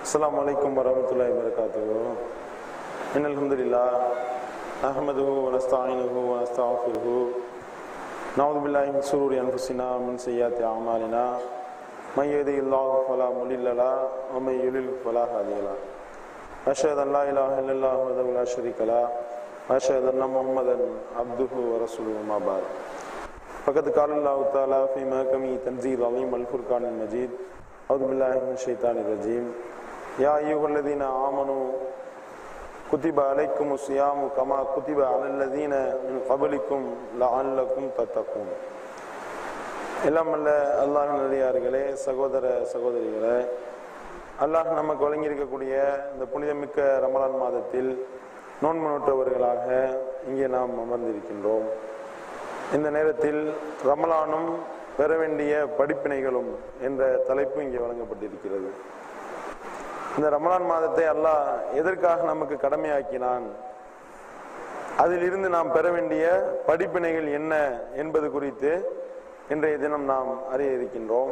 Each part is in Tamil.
السلام عليكم ورحمة الله وبركاته إن الحمد لله نحمده ونستعينه ونستغفره نعوذ بالله من شرور أنفسنا ومن سيئات أعمالنا من يهده الله فلا مضل له ومن يضلل فلا هادي له أشهد أن لا إله إلا الله وحده لا شريك له وأشهد أن محمدا عبده ورسوله ما بعد فقد قال الله تعالى في محكمه تنزيل العليم الفرقان المجيد أعوذ بالله من الشيطان الرجيم يا أيها الذين آمنوا كتب عليكم الصيام كما كتب على الذين من قبلكم لعلكم تتقون எல்லாம் அல்ல அல்லாஹ் நல்லடியார்களே சகோதர சகோதரிகளே அல்லாஹ் நமக்கு வழங்கியிருக்கக்கூடிய இந்த புனிதமிக்க ரமலான் மாதத்தில் நோன்பு நோற்றவர்களாக இங்கே நாம் அமர்ந்திருக்கின்றோம் இந்த நேரத்தில் ரமலானும் பெற வேண்டிய படிப்பினைகளும் என்ற தலைப்பு இங்கே வழங்கப்பட்டிருக்கிறது இந்த ரமலான் மாதத்தை அல்லாஹ் எதற்காக நமக்கு கடமையாக்கினான் அதிலிருந்து நாம் பெற வேண்டிய படிப்பினைகள் என்ன என்பது குறித்து இன்றைய தினம் நாம் அறிய இருக்கின்றோம்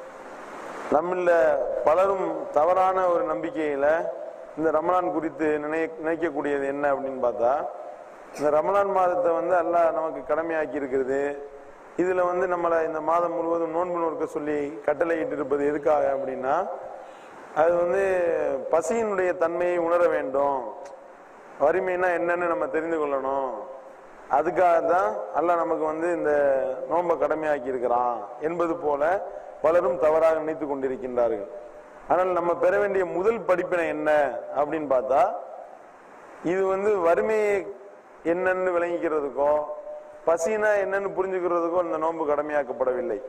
நம்மள பலரும் தவறான ஒரு நம்பிக்கையில இந்த ரமலான் குறித்து நினை நினைக்கக்கூடியது என்ன அப்படின்னு பார்த்தா இந்த ரமலான் மாதத்தை வந்து அல்லாஹ் நமக்கு கடமையாக்கி இருக்கிறது இதுல வந்து நம்மளை இந்த மாதம் முழுவதும் நோன்பு நோக்க சொல்லி கட்டளையிட்டு இருப்பது எதுக்காக அப்படின்னா அது வந்து பசியினுடைய தன்மையை உணர வேண்டும் வறுமைனா என்னன்னு நம்ம தெரிந்து கொள்ளணும் அதுக்காக தான் அல்லாஹ் நமக்கு வந்து இந்த நோன்பை கடமையாக்கி இருக்கிறான் என்பது போல பலரும் தவறாக நினைத்து கொண்டிருக்கின்றார்கள் ஆனால் நம்ம பெற வேண்டிய முதல் படிப்பினை என்ன அப்படின்னு பார்த்தா இது வந்து வறுமையை என்னன்னு விளங்கிக்கிறதுக்கோ பசினா என்னன்னு புரிஞ்சுக்கிறதுக்கோ இந்த நோன்பு கடமையாக்கப்படவில்லை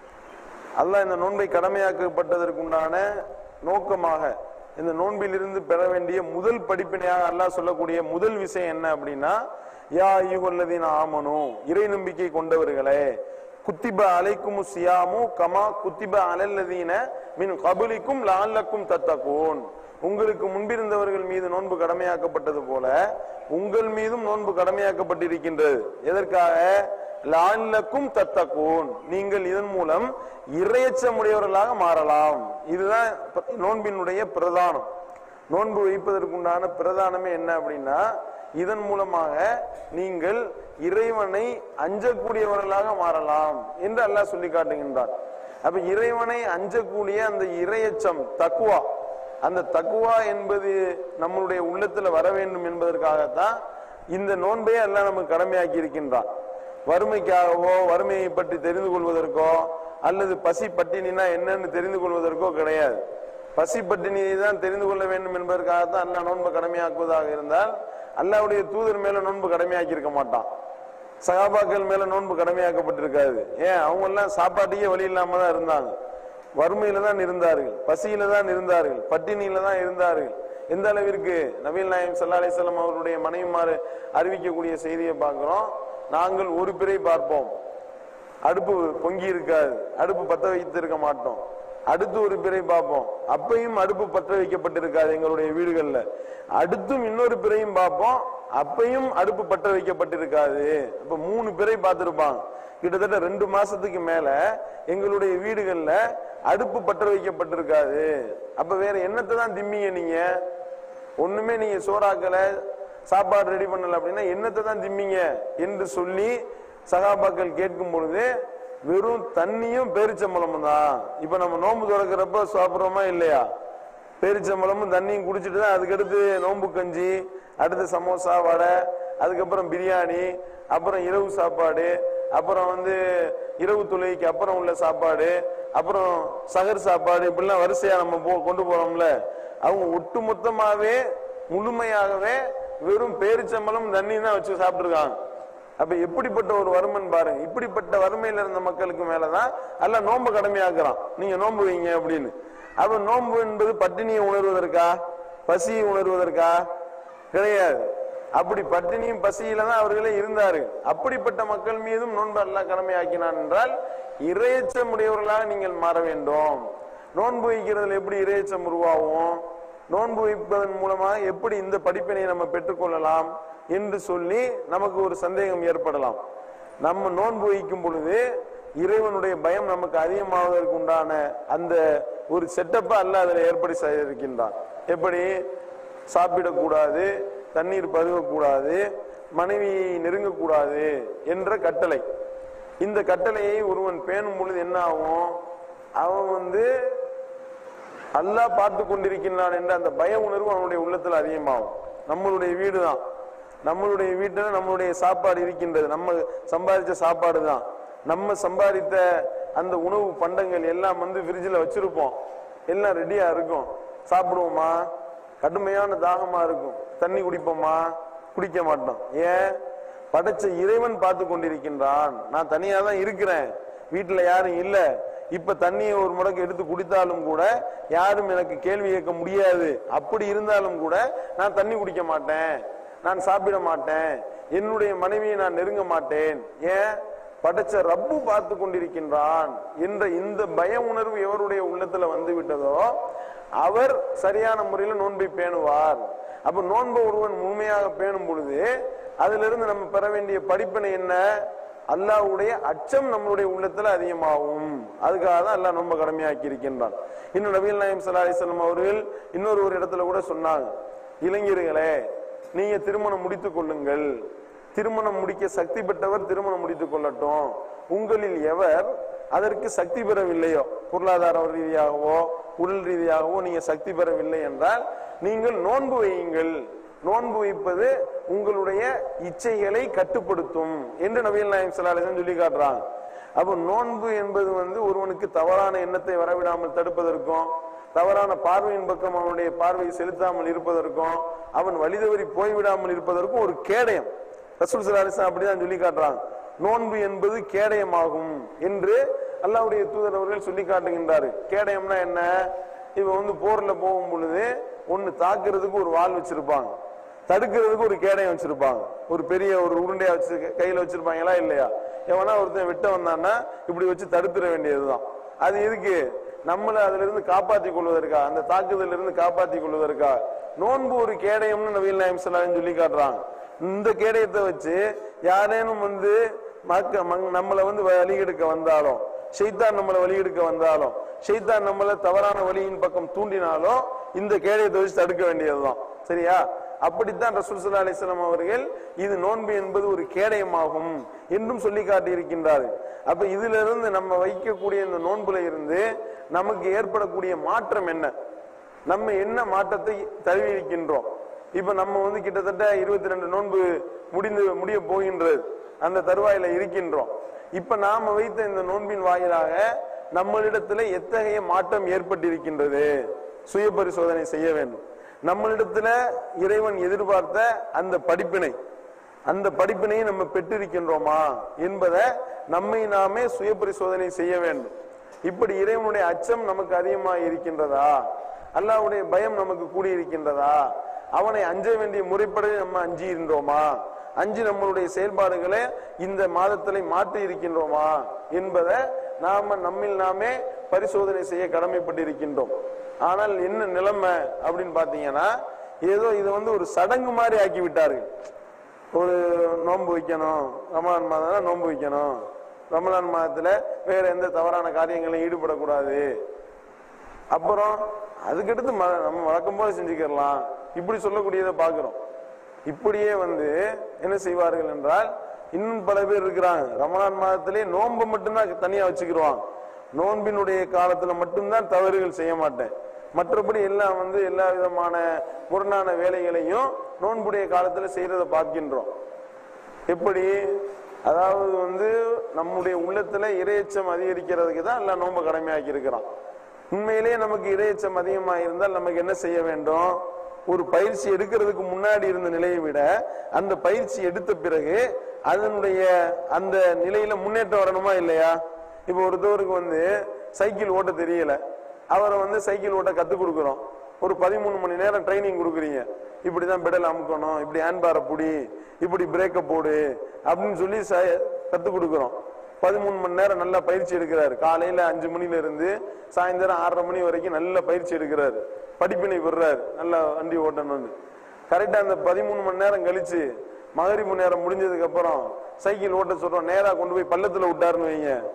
அல்லாஹ் இந்த நோன்பை கடமையாக்கப்பட்டதற்குண்டான நோக்கமாக இந்த நோன்பிலிருந்து பெற வேண்டிய முதல் படிப்பினையாக அல்லாஹ் சொல்லக்கூடிய முதல் விஷயம் என்ன அப்படின்னா யா ஐயுகல்லதீன ஆமனு இறை நம்பிக்கை கொண்டவர்களே குத்திப அலைக்கும் சியாமு கமா குத்திப அலல்லதீன மின் கபலிக்கும் லால்லக்கும் தத்தகூன் உங்களுக்கு முன்பிருந்தவர்கள் மீது நோன்பு கடமையாக்கப்பட்டது போல உங்கள் மீதும் நோன்பு கடமையாக்கப்பட்டிருக்கின்றது எதற்காக லால்லக்கும் தத்தகூன் நீங்கள் இதன் மூலம் இறையச்சமுடையவர்களாக மாறலாம் இதுதான் நோன்பினுடைய பிரதானம் நோன்பு வைப்பதற்குண்டான பிரதானமே என்ன அப்படின்னா இதன் மூலமாக நீங்கள் இறைவனை அஞ்சக்கூடியவர்களாக மாறலாம் என்று அல்லாஹ் சொல்லி காட்டுகின்றார் அப்ப இறைவனை அஞ்சக்கூடிய அந்த இரையச்சம் தக்குவா அந்த தக்குவா என்பது நம்மளுடைய உள்ளத்துல வர வேண்டும் என்பதற்காகத்தான் இந்த நோன்பையே எல்லாம் நமக்கு கடமையாக்கி இருக்கின்றான் வறுமைக்காகவோ வறுமையை பற்றி தெரிந்து கொள்வதற்கோ அல்லது பசி பட்டினினா என்னன்னு தெரிந்து கொள்வதற்கோ கிடையாது பசி பட்டினியை தான் தெரிந்து கொள்ள வேண்டும் என்பதற்காகத்தான் அல்லா நோன்பு கடமையாக்குவதாக இருந்தால் அல்லாவுடைய தூதர் மேல நோன்பு கடமையாக்கி இருக்க மாட்டான் சகாபாக்கள் மேல நோன்பு கடமையாக்கப்பட்டிருக்காது ஏன் அவங்க எல்லாம் சாப்பாட்டுக்கே வழி இல்லாம தான் இருந்தாங்க வறுமையில தான் இருந்தார்கள் பசியில தான் இருந்தார்கள் பட்டினியில தான் இருந்தார்கள் எந்த அளவிற்கு நபீல் நாயம் சல்லா அலிசல்லாம் அவருடைய மனைவிமாறு அறிவிக்கக்கூடிய செய்தியை பார்க்கிறோம் நாங்கள் ஒரு பிறை பார்ப்போம் அடுப்பு பொங்கி இருக்காது அடுப்பு பத்த வைத்து இருக்க மாட்டோம் அடுத்து ஒரு பிறை பார்ப்போம் அப்பையும் அடுப்பு பற்ற வைக்கப்பட்டிருக்காது எங்களுடைய வீடுகள்ல அடுத்தும் இன்னொரு பிறையும் பார்ப்போம் அப்பையும் அடுப்பு பற்ற வைக்கப்பட்டிருக்காது அப்ப மூணு பிறை பார்த்திருப்பாங்க கிட்டத்தட்ட ரெண்டு மாசத்துக்கு மேல எங்களுடைய வீடுகள்ல அடுப்பு பற்ற வைக்கப்பட்டிருக்காது அப்ப வேற என்னத்தை தான் திம்பிங்க நீங்க ஒண்ணுமே நீங்க சோறாக்கல சாப்பாடு ரெடி பண்ணல அப்படின்னா என்னத்தை தான் திம்பிங்க என்று சொல்லி சகாபாக்கள் கேட்கும் பொழுது வெறும் தண்ணியும் பேரிச்சம்பளமும் தான் இப்ப நம்ம நோன்பு திறக்கிறப்ப சாப்பிடுறோமா இல்லையா பேரிச்சம்பளமும் தண்ணியும் குடிச்சிட்டு தான் அதுக்கடுத்து நோன்பு கஞ்சி அடுத்து சமோசா வடை அதுக்கப்புறம் பிரியாணி அப்புறம் இரவு சாப்பாடு அப்புறம் வந்து இரவு தொழுகைக்கு அப்புறம் உள்ள சாப்பாடு அப்புறம் சகர் சாப்பாடு இப்படிலாம் வரிசையா நம்ம போ கொண்டு போறோம்ல அவங்க ஒட்டு மொத்தமாவே முழுமையாகவே வெறும் பேரிச்சம்பளம் தண்ணி தான் வச்சு சாப்பிட்டுருக்காங்க அப்ப எப்படிப்பட்ட ஒரு வறுமன் பாருங்க இப்படிப்பட்ட வறுமையில இருந்த மக்களுக்கு மேலதான் அல்ல நோன்பு கடமையாக்குறான் நீங்க நோன்பு வைங்க அப்படின்னு அப்ப நோன்பு என்பது பட்டினியை உணர்வதற்கா பசியை உணர்வதற்கா கிடையாது அப்படி பட்டினியும் பசியில தான் அவர்களே இருந்தார்கள் அப்படிப்பட்ட மக்கள் மீதும் நோன்பு அல்ல கடமையாக்கினான் என்றால் இறையச்சம் உடையவர்களாக நீங்கள் மாற வேண்டும் நோன்பு வைக்கிறதுல எப்படி இறையச்சம் உருவாகும் நோன்பு வைப்பதன் மூலமாக எப்படி இந்த படிப்பினை நம்ம பெற்றுக்கொள்ளலாம் என்று சொல்லி நமக்கு ஒரு சந்தேகம் ஏற்படலாம் நம்ம நோன்பு வைக்கும் பொழுது இறைவனுடைய பயம் நமக்கு அதிகமாவதற்கு உண்டான அந்த ஒரு செட்டப்பை அல்ல அதில் ஏற்படி செய்திருக்கின்றான் எப்படி சாப்பிடக்கூடாது தண்ணீர் பருகக்கூடாது மனைவியை நெருங்கக்கூடாது என்ற கட்டளை இந்த கட்டளையை ஒருவன் பேணும் பொழுது என்ன ஆகும் அவன் வந்து அல்லாஹ் பார்த்து கொண்டிருக்கின்றான் என்ற அந்த பய உணர்வு அவனுடைய உள்ளத்துல அதிகமாகும் நம்மளுடைய வீடு தான் நம்மளுடைய வீட்டுல நம்மளுடைய சாப்பாடு இருக்கின்றது நம்ம சம்பாதிச்ச சாப்பாடு தான் நம்ம சம்பாதித்த அந்த உணவு பண்டங்கள் எல்லாம் வந்து ஃப்ரிட்ஜில் வச்சிருப்போம் எல்லாம் ரெடியா இருக்கும் சாப்பிடுவோமா கடுமையான தாகமா இருக்கும் தண்ணி குடிப்போமா குடிக்க மாட்டோம் ஏன் படைச்ச இறைவன் பார்த்து கொண்டிருக்கின்றான் நான் தனியா தான் இருக்கிறேன் வீட்டுல யாரும் இல்ல இப்ப தண்ணியை ஒரு முடக்கு எடுத்து குடித்தாலும் கூட யாரும் எனக்கு கேள்வி கேட்க முடியாது அப்படி இருந்தாலும் கூட நான் தண்ணி குடிக்க மாட்டேன் நான் சாப்பிட மாட்டேன் என்னுடைய மனைவியை நான் நெருங்க மாட்டேன் ஏன் படைச்ச ரப்பு பார்த்து கொண்டிருக்கின்றான் என்ற இந்த பய உணர்வு எவருடைய உள்ளத்துல வந்து விட்டதோ அவர் சரியான முறையில் நோன்பை பேணுவார் அப்ப நோன்பை ஒருவன் முழுமையாக பேணும் பொழுது அதுல இருந்து நம்ம பெற வேண்டிய படிப்பினை என்ன அல்லாஹ்வுடைய அச்சம் நம்மளுடைய உள்ளத்துல அதிகமாகும் அதுக்காக தான் அல்லாஹ் ரொம்ப கடமையாக்கி இருக்கின்றான் இன்னும் நபீல் நாயம் சல்லா அலிஸ்லாம் அவர்கள் இன்னொரு ஒரு இடத்துல கூட சொன்னாங்க இளைஞர்களே நீங்க திருமணம் முடித்துக் கொள்ளுங்கள் திருமணம் முடிக்க சக்தி பெற்றவர் திருமணம் முடித்துக் கொள்ளட்டும் உங்களில் எவர் அதற்கு சக்தி பெறவில்லையோ பொருளாதார ரீதியாகவோ உடல் ரீதியாகவோ நீங்க சக்தி பெறவில்லை என்றால் நீங்கள் நோன்பு வையுங்கள் நோன்பு வைப்பது உங்களுடைய இச்சைகளை கட்டுப்படுத்தும் என்று நபிகள் நாயம் சலாஹன் சொல்லி காட்டுறாங்க அப்போ நோன்பு என்பது வந்து ஒருவனுக்கு தவறான எண்ணத்தை வரவிடாமல் தடுப்பதற்கும் தவறான பார்வையின் பக்கம் அவனுடைய பார்வையை செலுத்தாமல் இருப்பதற்கும் அவன் வழிதவறி போய்விடாமல் இருப்பதற்கும் ஒரு கேடயம் ரசூல் சலாஹன் அப்படிதான் சொல்லி காட்டுறாங்க நோன்பு என்பது கேடயமாகும் என்று அல்லாவுடைய தூதர் அவர்கள் சொல்லி காட்டுகின்றாரு கேடயம்னா என்ன இவன் வந்து போர்ல போகும் பொழுது ஒன்னு தாக்குறதுக்கு ஒரு வாள் வச்சிருப்பாங்க தடுக்கிறதுக்கு ஒரு கேடயம் வச்சிருப்பாங்க ஒரு பெரிய ஒரு உருண்டையா வச்சு கையில வச்சிருப்பாங்களா இல்லையா எவனா ஒருத்தன் வெட்ட வந்தான்னா இப்படி வச்சு தடுத்துட வேண்டியதுதான் அது எதுக்கு நம்மளை அதுல இருந்து காப்பாத்தி கொள்வதற்கா அந்த தாக்குதல இருந்து காப்பாத்தி கொள்வதற்கா நோன்பு ஒரு கேடயம்னு நவீன் நாயம் சொல்லி காட்டுறாங்க இந்த கேடயத்தை வச்சு யாரேனும் வந்து மக்க மங்- நம்மளை வந்து வழிகெடுக்க வந்தாலும் ஷைத்தான் நம்மளை வழிகெடுக்க வந்தாலும் ஷைத்தான் நம்மளை தவறான வழியின் பக்கம் தூண்டினாலும் இந்த கேடயத்தை வச்சு தடுக்க வேண்டியதுதான் சரியா அப்படித்தான் ரசூல் சல்லா அலிஸ்லாம் அவர்கள் இது நோன்பு என்பது ஒரு கேடயமாகும் என்றும் சொல்லி காட்டி இருக்கின்றார்கள் அப்ப இதுல இருந்து நம்ம வைக்கக்கூடிய இந்த நோன்புல இருந்து நமக்கு ஏற்படக்கூடிய மாற்றம் என்ன நம்ம என்ன மாற்றத்தை தழுவி இருக்கின்றோம் இப்ப நம்ம வந்து கிட்டத்தட்ட இருபத்தி ரெண்டு நோன்பு முடிந்து முடிய போகின்றது அந்த தருவாயில இருக்கின்றோம் இப்ப நாம வைத்த இந்த நோன்பின் வாயிலாக நம்மளிடத்துல எத்தகைய மாற்றம் ஏற்பட்டிருக்கின்றது சுய பரிசோதனை செய்ய வேண்டும் நம்மளிடத்துல இறைவன் எதிர்பார்த்த அந்த படிப்பினை அந்த படிப்பினையை நம்ம பெற்றிருக்கின்றோமா என்பதை நம்மை நாமே சுய பரிசோதனை செய்ய வேண்டும் இப்படி இறைவனுடைய அச்சம் நமக்கு அதிகமாக இருக்கின்றதா அல்லாஹ்வுடைய பயம் நமக்கு கூடி இருக்கின்றதா அவனை அஞ்ச வேண்டிய முறைப்படி நம்ம அஞ்சி இருந்தோமா அஞ்சு நம்மளுடைய செயல்பாடுகளை இந்த மாதத்திலே மாற்றி இருக்கின்றோமா என்பதை நாம நம்மில் நாமே பரிசோதனை செய்ய கடமைப்பட்டிருக்கின்றோம் ஆனால் என்ன நிலைமை அப்படின்னு பாத்தீங்கன்னா ஏதோ இது வந்து ஒரு சடங்கு மாதிரி ஆக்கி விட்டார்கள் ஒரு நோன்பு வைக்கணும் ரமலான் மாதம் நோன்பு வைக்கணும் ரமலான் மாதத்துல வேற எந்த தவறான காரியங்களையும் ஈடுபடக்கூடாது அப்புறம் அதுக்கடுத்து ம- நம்ம வழக்கம் போல செஞ்சுக்கிடலாம் இப்படி சொல்லக்கூடியதை பார்க்கிறோம் இப்படியே வந்து என்ன செய்வார்கள் என்றால் இன்னும் பல பேர் இருக்கிறாங்க ரமலான் மாதத்திலே நோன்பை மட்டும்தான் தனியா வச்சுக்கிடுவாங்க நோன்பினுடைய காலத்துல மட்டும்தான் தவறுகள் செய்ய மாட்டேன் மற்றபடி எல்லாம் வந்து எல்லா விதமான முரணான வேலைகளையும் நோன்புடைய காலத்துல செய்யறதை பார்க்கின்றோம் எப்படி அதாவது வந்து நம்முடைய உள்ளத்துல இரையச்சம் அதிகரிக்கிறதுக்கு தான் எல்லாம் நோன்பு கடமையாக்கி இருக்கிறான் உண்மையிலேயே நமக்கு இரையச்சம் அதிகமா இருந்தால் நமக்கு என்ன செய்ய வேண்டும் ஒரு பயிற்சி எடுக்கிறதுக்கு முன்னாடி இருந்த நிலையை விட அந்த பயிற்சி எடுத்த பிறகு அதனுடைய அந்த நிலையில முன்னேற்றம் வரணுமா இல்லையா இப்ப ஒருத்தவருக்கு வந்து சைக்கிள் ஓட்ட தெரியல அவரை வந்து சைக்கிள் ஓட்ட கத்துக் கொடுக்குறோம் ஒரு பதிமூணு மணி நேரம் ட்ரைனிங் கொடுக்குறீங்க இப்படிதான் பெடல் அமுக்கணும் இப்படி ஹேண்ட்பாரை புடி இப்படி பிரேக்க போடு அப்படின்னு சொல்லி ச- கத்துக் கொடுக்குறோம் பதிமூணு மணி நேரம் நல்லா பயிற்சி எடுக்கிறாரு காலையில அஞ்சு மணில இருந்து சாயந்தரம் ஆறரை மணி வரைக்கும் நல்ல பயிற்சி எடுக்கிறாரு படிப்பினை பெறுறாரு நல்லா வண்டி ஓட்டணும்னு கரெக்டா அந்த பதிமூணு மணி நேரம் கழிச்சு மகரிப்பு நேரம் முடிஞ்சதுக்கு அப்புறம் சைக்கிள் ஓட்ட சொல்றோம் நேரா கொண்டு போய் பள்ளத்துல விட்டாருன்னு வைங்க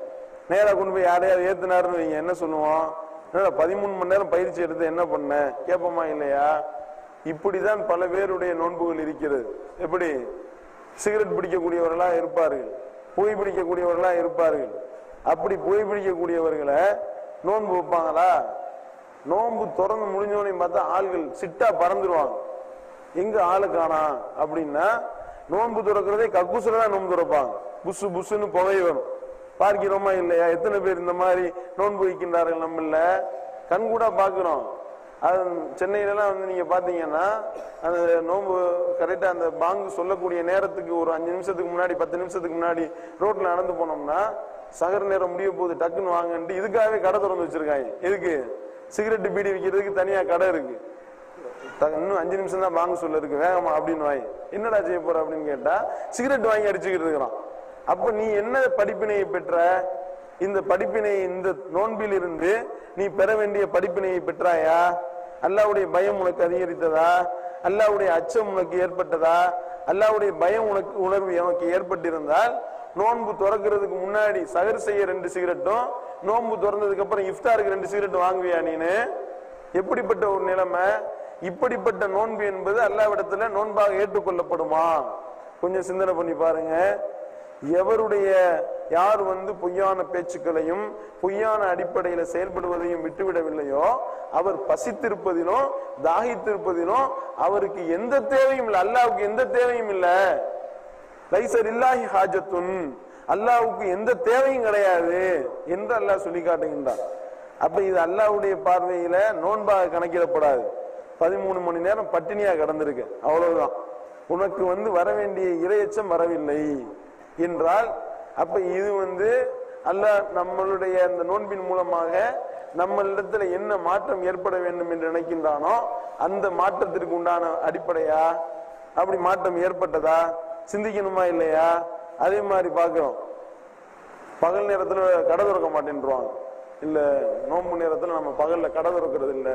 நேரா கொண்டு போய் யாரையாவது ஏத்துனாருன்னு வைங்க என்ன சொல்லுவோம் என்னடா பதிமூணு மணி நேரம் பயிற்சி எடுத்து என்ன பண்ண கேட்போமா இல்லையா இப்படிதான் பல பேருடைய நோன்புகள் இருக்கிறது எப்படி சிகரெட் பிடிக்கக்கூடியவர்களா இருப்பார்கள் புகை பிடிக்கக்கூடியவர்களா இருப்பார்கள் அப்படி புகை பிடிக்கக்கூடியவர்களை நோன்பு வைப்பாங்களா நோன்பு திறந்து முடிஞ்சோடனே பார்த்தா ஆள்கள் சிட்டா பறந்துருவாங்க எங்க ஆளு காணா அப்படின்னா நோன்பு துறக்கிறதே கக்கூசுல தான் நோன்பு துறப்பாங்க புசு புசுன்னு புகை வரும் பார்க்கிறோமா இல்லையா எத்தனை பேர் இந்த மாதிரி நோன்பு வைக்கின்றார்கள் நம்மள கண் கூட பாக்குறோம் அது சென்னையில எல்லாம் வந்து நீங்க பாத்தீங்கன்னா அந்த நோன்பு கரெக்டா அந்த பாங்கு சொல்லக்கூடிய நேரத்துக்கு ஒரு அஞ்சு நிமிஷத்துக்கு முன்னாடி பத்து நிமிஷத்துக்கு முன்னாடி ரோட்ல நடந்து போனோம்னா சகர் நேரம் முடிய போகுது டக்குன்னு வாங்கன்ட்டு இதுக்காகவே கடை திறந்து வச்சிருக்காங்க எதுக்கு சிகரெட் பீடி விற்கிறதுக்கு தனியா கடை இருக்கு த- இன்னும் அஞ்சு நிமிஷம் தான் வாங்க சொல்ல இருக்கு வேகமா அப்படின்னு வாங்கி என்னடா செய்ய போற அப்படின்னு கேட்டா சிகரெட் வாங்கி அடிச்சுக்கிட்டு இருக்கிறான் அப்ப நீ என்ன படிப்பினையை பெற்ற இந்த படிப்பினை இந்த நோன்பில் இருந்து நீ பெற வேண்டிய படிப்பினையை பெற்றாயா அல்லாவுடைய பயம் உனக்கு அதிகரித்ததா அல்லாவுடைய அச்சம் உனக்கு ஏற்பட்டதா அல்லாவுடைய பயம் உனக்கு உணர்வு உனக்கு ஏற்பட்டிருந்தால் நோன்பு திறக்கிறதுக்கு முன்னாடி சகர் செய்ய ரெண்டு சிகரெட்டும் நோன்பு திறந்ததுக்கு அப்புறம் இஃப்தாருக்கு ரெண்டு சிகரெட் வாங்குவியா நீனு எப்படிப்பட்ட ஒரு நிலைமை இப்படிப்பட்ட நோன்பு என்பது அல்லாவிடத்துல நோன்பாக ஏற்றுக்கொள்ளப்படுமா கொஞ்சம் சிந்தனை பண்ணி பாருங்க எவருடைய யார் வந்து பொய்யான பேச்சுக்களையும் பொய்யான அடிப்படையில செயல்படுவதையும் விட்டுவிடவில்லையோ அவர் பசித்திருப்பதிலும் தாகித்திருப்பதிலும் அவருக்கு எந்த தேவையும் இல்லை அல்லாவுக்கு எந்த தேவையும் இல்லை லைசர் இல்லாஹி ஹாஜத்துன் அல்லாவுக்கு எந்த தேவையும் கிடையாது என்று அல்லாஹ் சொல்லி காட்டுகின்றான் அப்ப இது அல்லாஹ்வுடைய பார்வையில நோன்பாக கணக்கிடப்படாது பதிமூணு மணி நேரம் பட்டினியா கடந்திருக்கு அவ்வளவுதான் உனக்கு வந்து வர வேண்டிய இரையச்சம் வரவில்லை என்றால் அப்ப இது வந்து அல்லாஹ் நம்மளுடைய அந்த நோன்பின் மூலமாக நம்மளிடத்துல என்ன மாற்றம் ஏற்பட வேண்டும் என்று நினைக்கின்றானோ அந்த மாற்றத்திற்கு உண்டான அடிப்படையா அப்படி மாற்றம் ஏற்பட்டதா சிந்திக்கணுமா இல்லையா அதே மாதிரி பார்க்கிறோம் பகல் நேரத்துல கடை திறக்க மாட்டேன்றாங்க இல்ல நோன்பு நேரத்துல நம்ம பகல்ல கடை திறக்கிறது இல்ல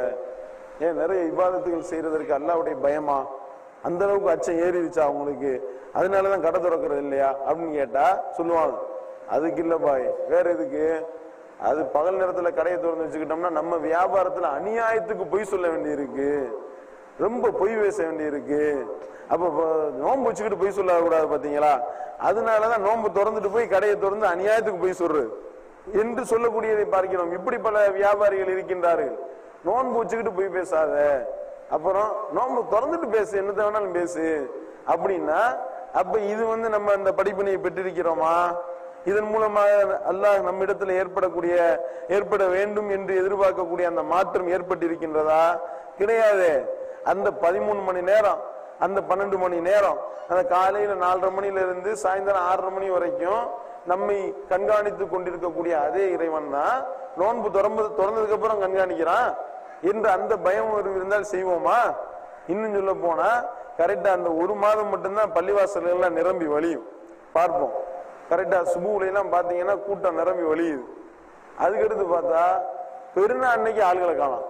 ஏன் நிறைய இபாதத்துகள் செய்யறதற்கு அல்லாவுடைய பயமா அந்த அளவுக்கு அச்சம் ஏறிடுச்சா அவங்களுக்கு அதனாலதான் கடை திறக்கிறது இல்லையா அப்படின்னு கேட்டா சொல்லுவாங்க அதுக்கு இல்ல பாய் வேற எதுக்கு அது பகல் நேரத்துல கடையை திறந்து வச்சுக்கிட்டோம்னா நம்ம வியாபாரத்துல அநியாயத்துக்கு பொய் சொல்ல வேண்டியிருக்கு ரொம்ப பொய் பேச வேண்டியிருக்கு அப்ப ப- நோன்பு வச்சுக்கிட்டு பொய் சொல்லக்கூடாது பாத்தீங்களா அதனாலதான் நோன்பு திறந்துட்டு போய் கடையை திறந்து அநியாயத்துக்கு பொய் சொல்றது என்று சொல்லக்கூடியதை பார்க்கிறோம் இப்படி பல வியாபாரிகள் இருக்கின்றார்கள் நோன்பு வச்சுக்கிட்டு பொய் பேசாத அப்புறம் நோன்பு திறந்துட்டு பேசு என்னத்த வேணாலும் பேசு அப்படின்னா அப்ப இது வந்து நம்ம அந்த படிப்பினையை பெற்றிருக்கிறோமா இதன் மூலமாக அல்லாஹ் நம்மிடத்தில் ஏற்படக்கூடிய ஏற்பட வேண்டும் என்று எதிர்பார்க்கக்கூடிய அந்த மாற்றம் ஏற்பட்டிருக்கின்றதா கிடையாது அந்த பதிமூணு மணி நேரம் அந்த பன்னெண்டு மணி நேரம் அந்த காலையில நாலரை மணில இருந்து சாயந்தரம் ஆறரை மணி வரைக்கும் நம்மை கண்காணித்து கொண்டிருக்கக்கூடிய அதே இறைவன் தான் நோன்பு திறந்து திறந்ததுக்கு அப்புறம் கண்காணிக்கிறான் என்று அந்த பயம் ஒரு இருந்தால் செய்வோமா இன்னும் சொல்ல போனா கரெக்டா அந்த ஒரு மாதம் மட்டும்தான் பள்ளிவாசல்கள் எல்லாம் நிரம்பி வழியும் பார்ப்போம் கரெக்டா சுபுல எல்லாம் பாத்தீங்கன்னா கூட்டம் நிரம்பி வழியுது அதுக்கடுத்து பார்த்தா பெருநா அன்னைக்கு ஆளுகளை காணோம்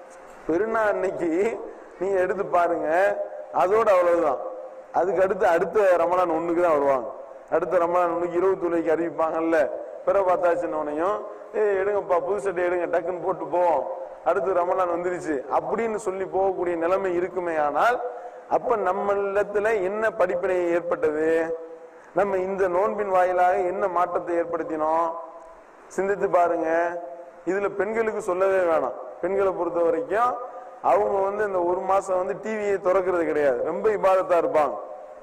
பெருநா அன்னைக்கு நீங்க எடுத்து பாருங்க அதோட அவ்வளவுதான் அதுக்கு அடுத்து அடுத்த ரமலான் ஒண்ணுக்கு தான் வருவாங்க அடுத்த ரமலான் ஒண்ணுக்கு இருபத்தி தொலைக்கு அறிவிப்பாங்கல்ல பிற பார்த்தாச்சுன்னோனையும் ஏ எடுங்கப்பா புது சட்டை எடுங்க டக்குன்னு போட்டு போவோம் அடுத்து ரமலான் வந்துருச்சு அப்படின்னு சொல்லி போகக்கூடிய நிலைமை இருக்குமே ஆனால் அப்ப நம்மளிடத்துல என்ன படிப்பினை ஏற்பட்டது நம்ம இந்த நோன்பின் வாயிலாக என்ன மாற்றத்தை ஏற்படுத்தினோம் சிந்தித்து பாருங்க இதுல பெண்களுக்கு சொல்லவே வேணாம் பெண்களை பொறுத்த வரைக்கும் அவங்க வந்து இந்த ஒரு மாசம் வந்து டிவியை திறக்கிறது கிடையாது ரொம்ப இபாதத்தா இருப்பாங்க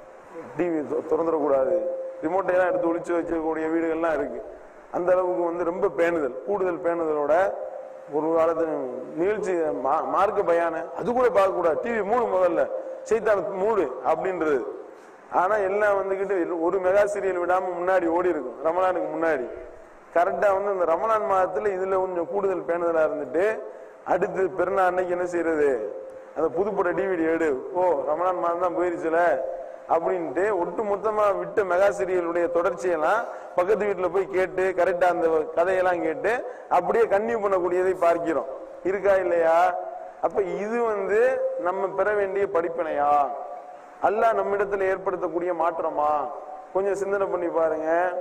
டிவி திறந்துடக்கூடாது ரிமோட்டை எல்லாம் எடுத்து ஒளிச்சு வச்சக்கூடிய வீடுகள்லாம் இருக்கு அந்த அளவுக்கு வந்து ரொம்ப பேணுதல் கூடுதல் பேணுதலோட ஒரு காலத்து நிகழ்ச்சி மா- மார்க்க பயான அது கூட பார்க்க கூடாது டிவி மூணு முதல்ல செய்தான் மூடு அப்படின்றது ஆனா எல்லாம் வந்துகிட்டு ஒரு மெகா சீரியல் விடாம முன்னாடி ஓடி இருக்கும் ரமலானுக்கு முன்னாடி கரெக்டா வந்து இந்த ரமலான் மாதத்துல இதுல கொஞ்சம் கூடுதல் பேணுதலா இருந்துட்டு அடுத்து பெருநாள் அன்னைக்கு என்ன செய்யறது அந்த புதுப்பட டிவிடி எடு ஓ ரமலான் மாதம் தான் போயிருச்சுல அப்படின்ட்டு ஒட்டு மொத்தமா விட்ட மெகா சீரியலுடைய தொடர்ச்சியெல்லாம் பக்கத்து வீட்டுல போய் கேட்டு கரெக்டா அந்த கதையெல்லாம் கேட்டு அப்படியே கன்னியூ பண்ணக்கூடியதை பார்க்கிறோம் இருக்கா இல்லையா அப்ப இது வந்து நம்ம பெற வேண்டிய படிப்பினையா அல்லாஹ் நம்மிடத்துல ஏற்படுத்தக்கூடிய மாற்றமா கொஞ்சம் சிந்தனை பண்ணி பாருங்க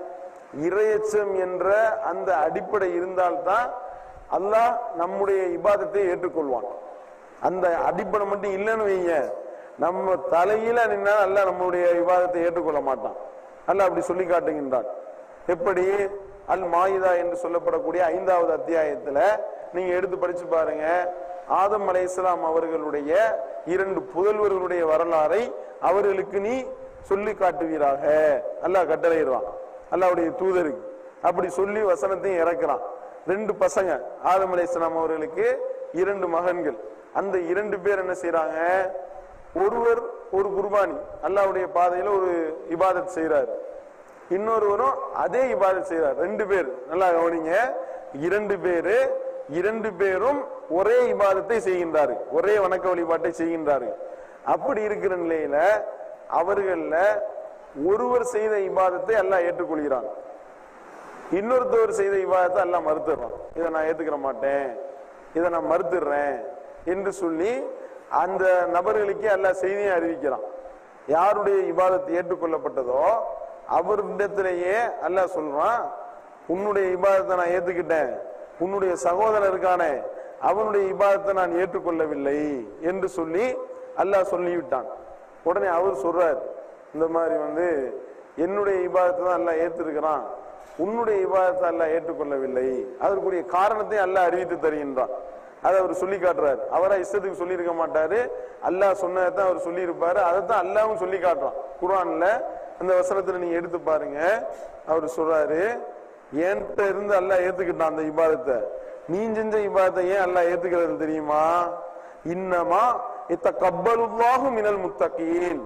இரையச்சம் என்ற அந்த அடிப்படை இருந்தால்தான் அல்லாஹ் நம்முடைய இபாதத்தை ஏற்றுக்கொள்வான் அந்த அடிப்படை மட்டும் இல்லைன்னு வைங்க நம்ம தலையில நின்னா அல்லாஹ் நம்முடைய விவாதத்தை ஏற்றுக்கொள்ள மாட்டான் அல்லாஹ் அப்படி சொல்லி காட்டுகின்றான் எப்படி அல் மாயிதா என்று சொல்லப்படக்கூடிய ஐந்தாவது அத்தியாயத்துல நீங்க எடுத்து படிச்சு பாருங்க ஆதம் அலைஹிஸ்ஸலாம் அவர்களுடைய இரண்டு புதல்வர்களுடைய வரலாறை அவர்களுக்கு நீ சொல்லி காட்டுவீராக அல்லாஹ் கட்டளையிடுவான் அல்லாஹ்வுடைய தூதருக்கு அப்படி சொல்லி வசனத்தையும் இறக்குறான் ரெண்டு பசங்க ஆதம் அலைஹிஸ்ஸலாம் அவர்களுக்கு இரண்டு மகன்கள் அந்த இரண்டு பேர் என்ன செய்றாங்க ஒருவர் ஒரு குர்பானி அல்லாஹ்வுடைய பாதையில ஒரு இபாதத் செய்றாரு இன்னொருவரும் அதே இபாதத் செய்றார் ரெண்டு பேர் நல்லா கவனிங்க இரண்டு பேரு இரண்டு பேரும் ஒரே இபாதத்தை செய்கின்றார்கள் ஒரே வணக்க வழிபாட்டை செய்கின்றார்கள் அப்படி இருக்கிற நிலையில அவர்கள்ல ஒருவர் செய்த இபாதத்தை அல்லாஹ் ஏற்றுக்கொள்கிறான் இன்னொருத்தவர் செய்த இபாதத்தை அல்லாஹ் மறுத்துறான் இதை நான் ஏத்துக்கிற மாட்டேன் இதை நான் மறுத்துடுறேன் என்று சொல்லி அந்த நபர்களுக்கே அல்லாஹ் செய்தியை அறிவிக்கிறான் யாருடைய இபாதத்து ஏற்றுக்கொள்ளப்பட்டதோ அவரிடத்திலேயே அல்லாஹ் சொல்றான் உன்னுடைய இபாதத்தை நான் ஏத்துக்கிட்டேன் உன்னுடைய சகோதரன் இருக்கானே அவனுடைய இபாதத்தை நான் ஏற்றுக்கொள்ளவில்லை என்று சொல்லி அல்லாஹ் சொல்லிவிட்டான் உடனே அவர் சொல்றார் இந்த மாதிரி வந்து என்னுடைய இபாதத்தை தான் அல்லாஹ் ஏத்திருக்கிறான் உன்னுடைய இபாதத்தை அல்லாஹ் ஏற்றுக்கொள்ளவில்லை அதற்குரிய காரணத்தை அல்லாஹ் அறிவித்து தருகின்றான் அதை அவர் சொல்லி காட்டுறாரு அவரா இஷ்டத்துக்கு சொல்லியிருக்க மாட்டாரு அல்லாஹ் சொன்னதான் அவர் சொல்லி இருப்பாரு அதைத்தான் அல்லாவும் சொல்லி காட்டுறான் குர்ஆன்ல அந்த வசனத்துல நீங்க எடுத்து பாருங்க அவர் சொல்றாரு என்கிட்ட இருந்து அல்லாஹ் ஏத்துக்கிட்டான் அந்த இபாதத்தை நீ செஞ்ச இபாதத்தை ஏன் அல்லாஹ் ஏத்துக்கிறது தெரியுமா இன்னமா இத்த கப்பலுல்லாஹு மினல் முத்தகீன்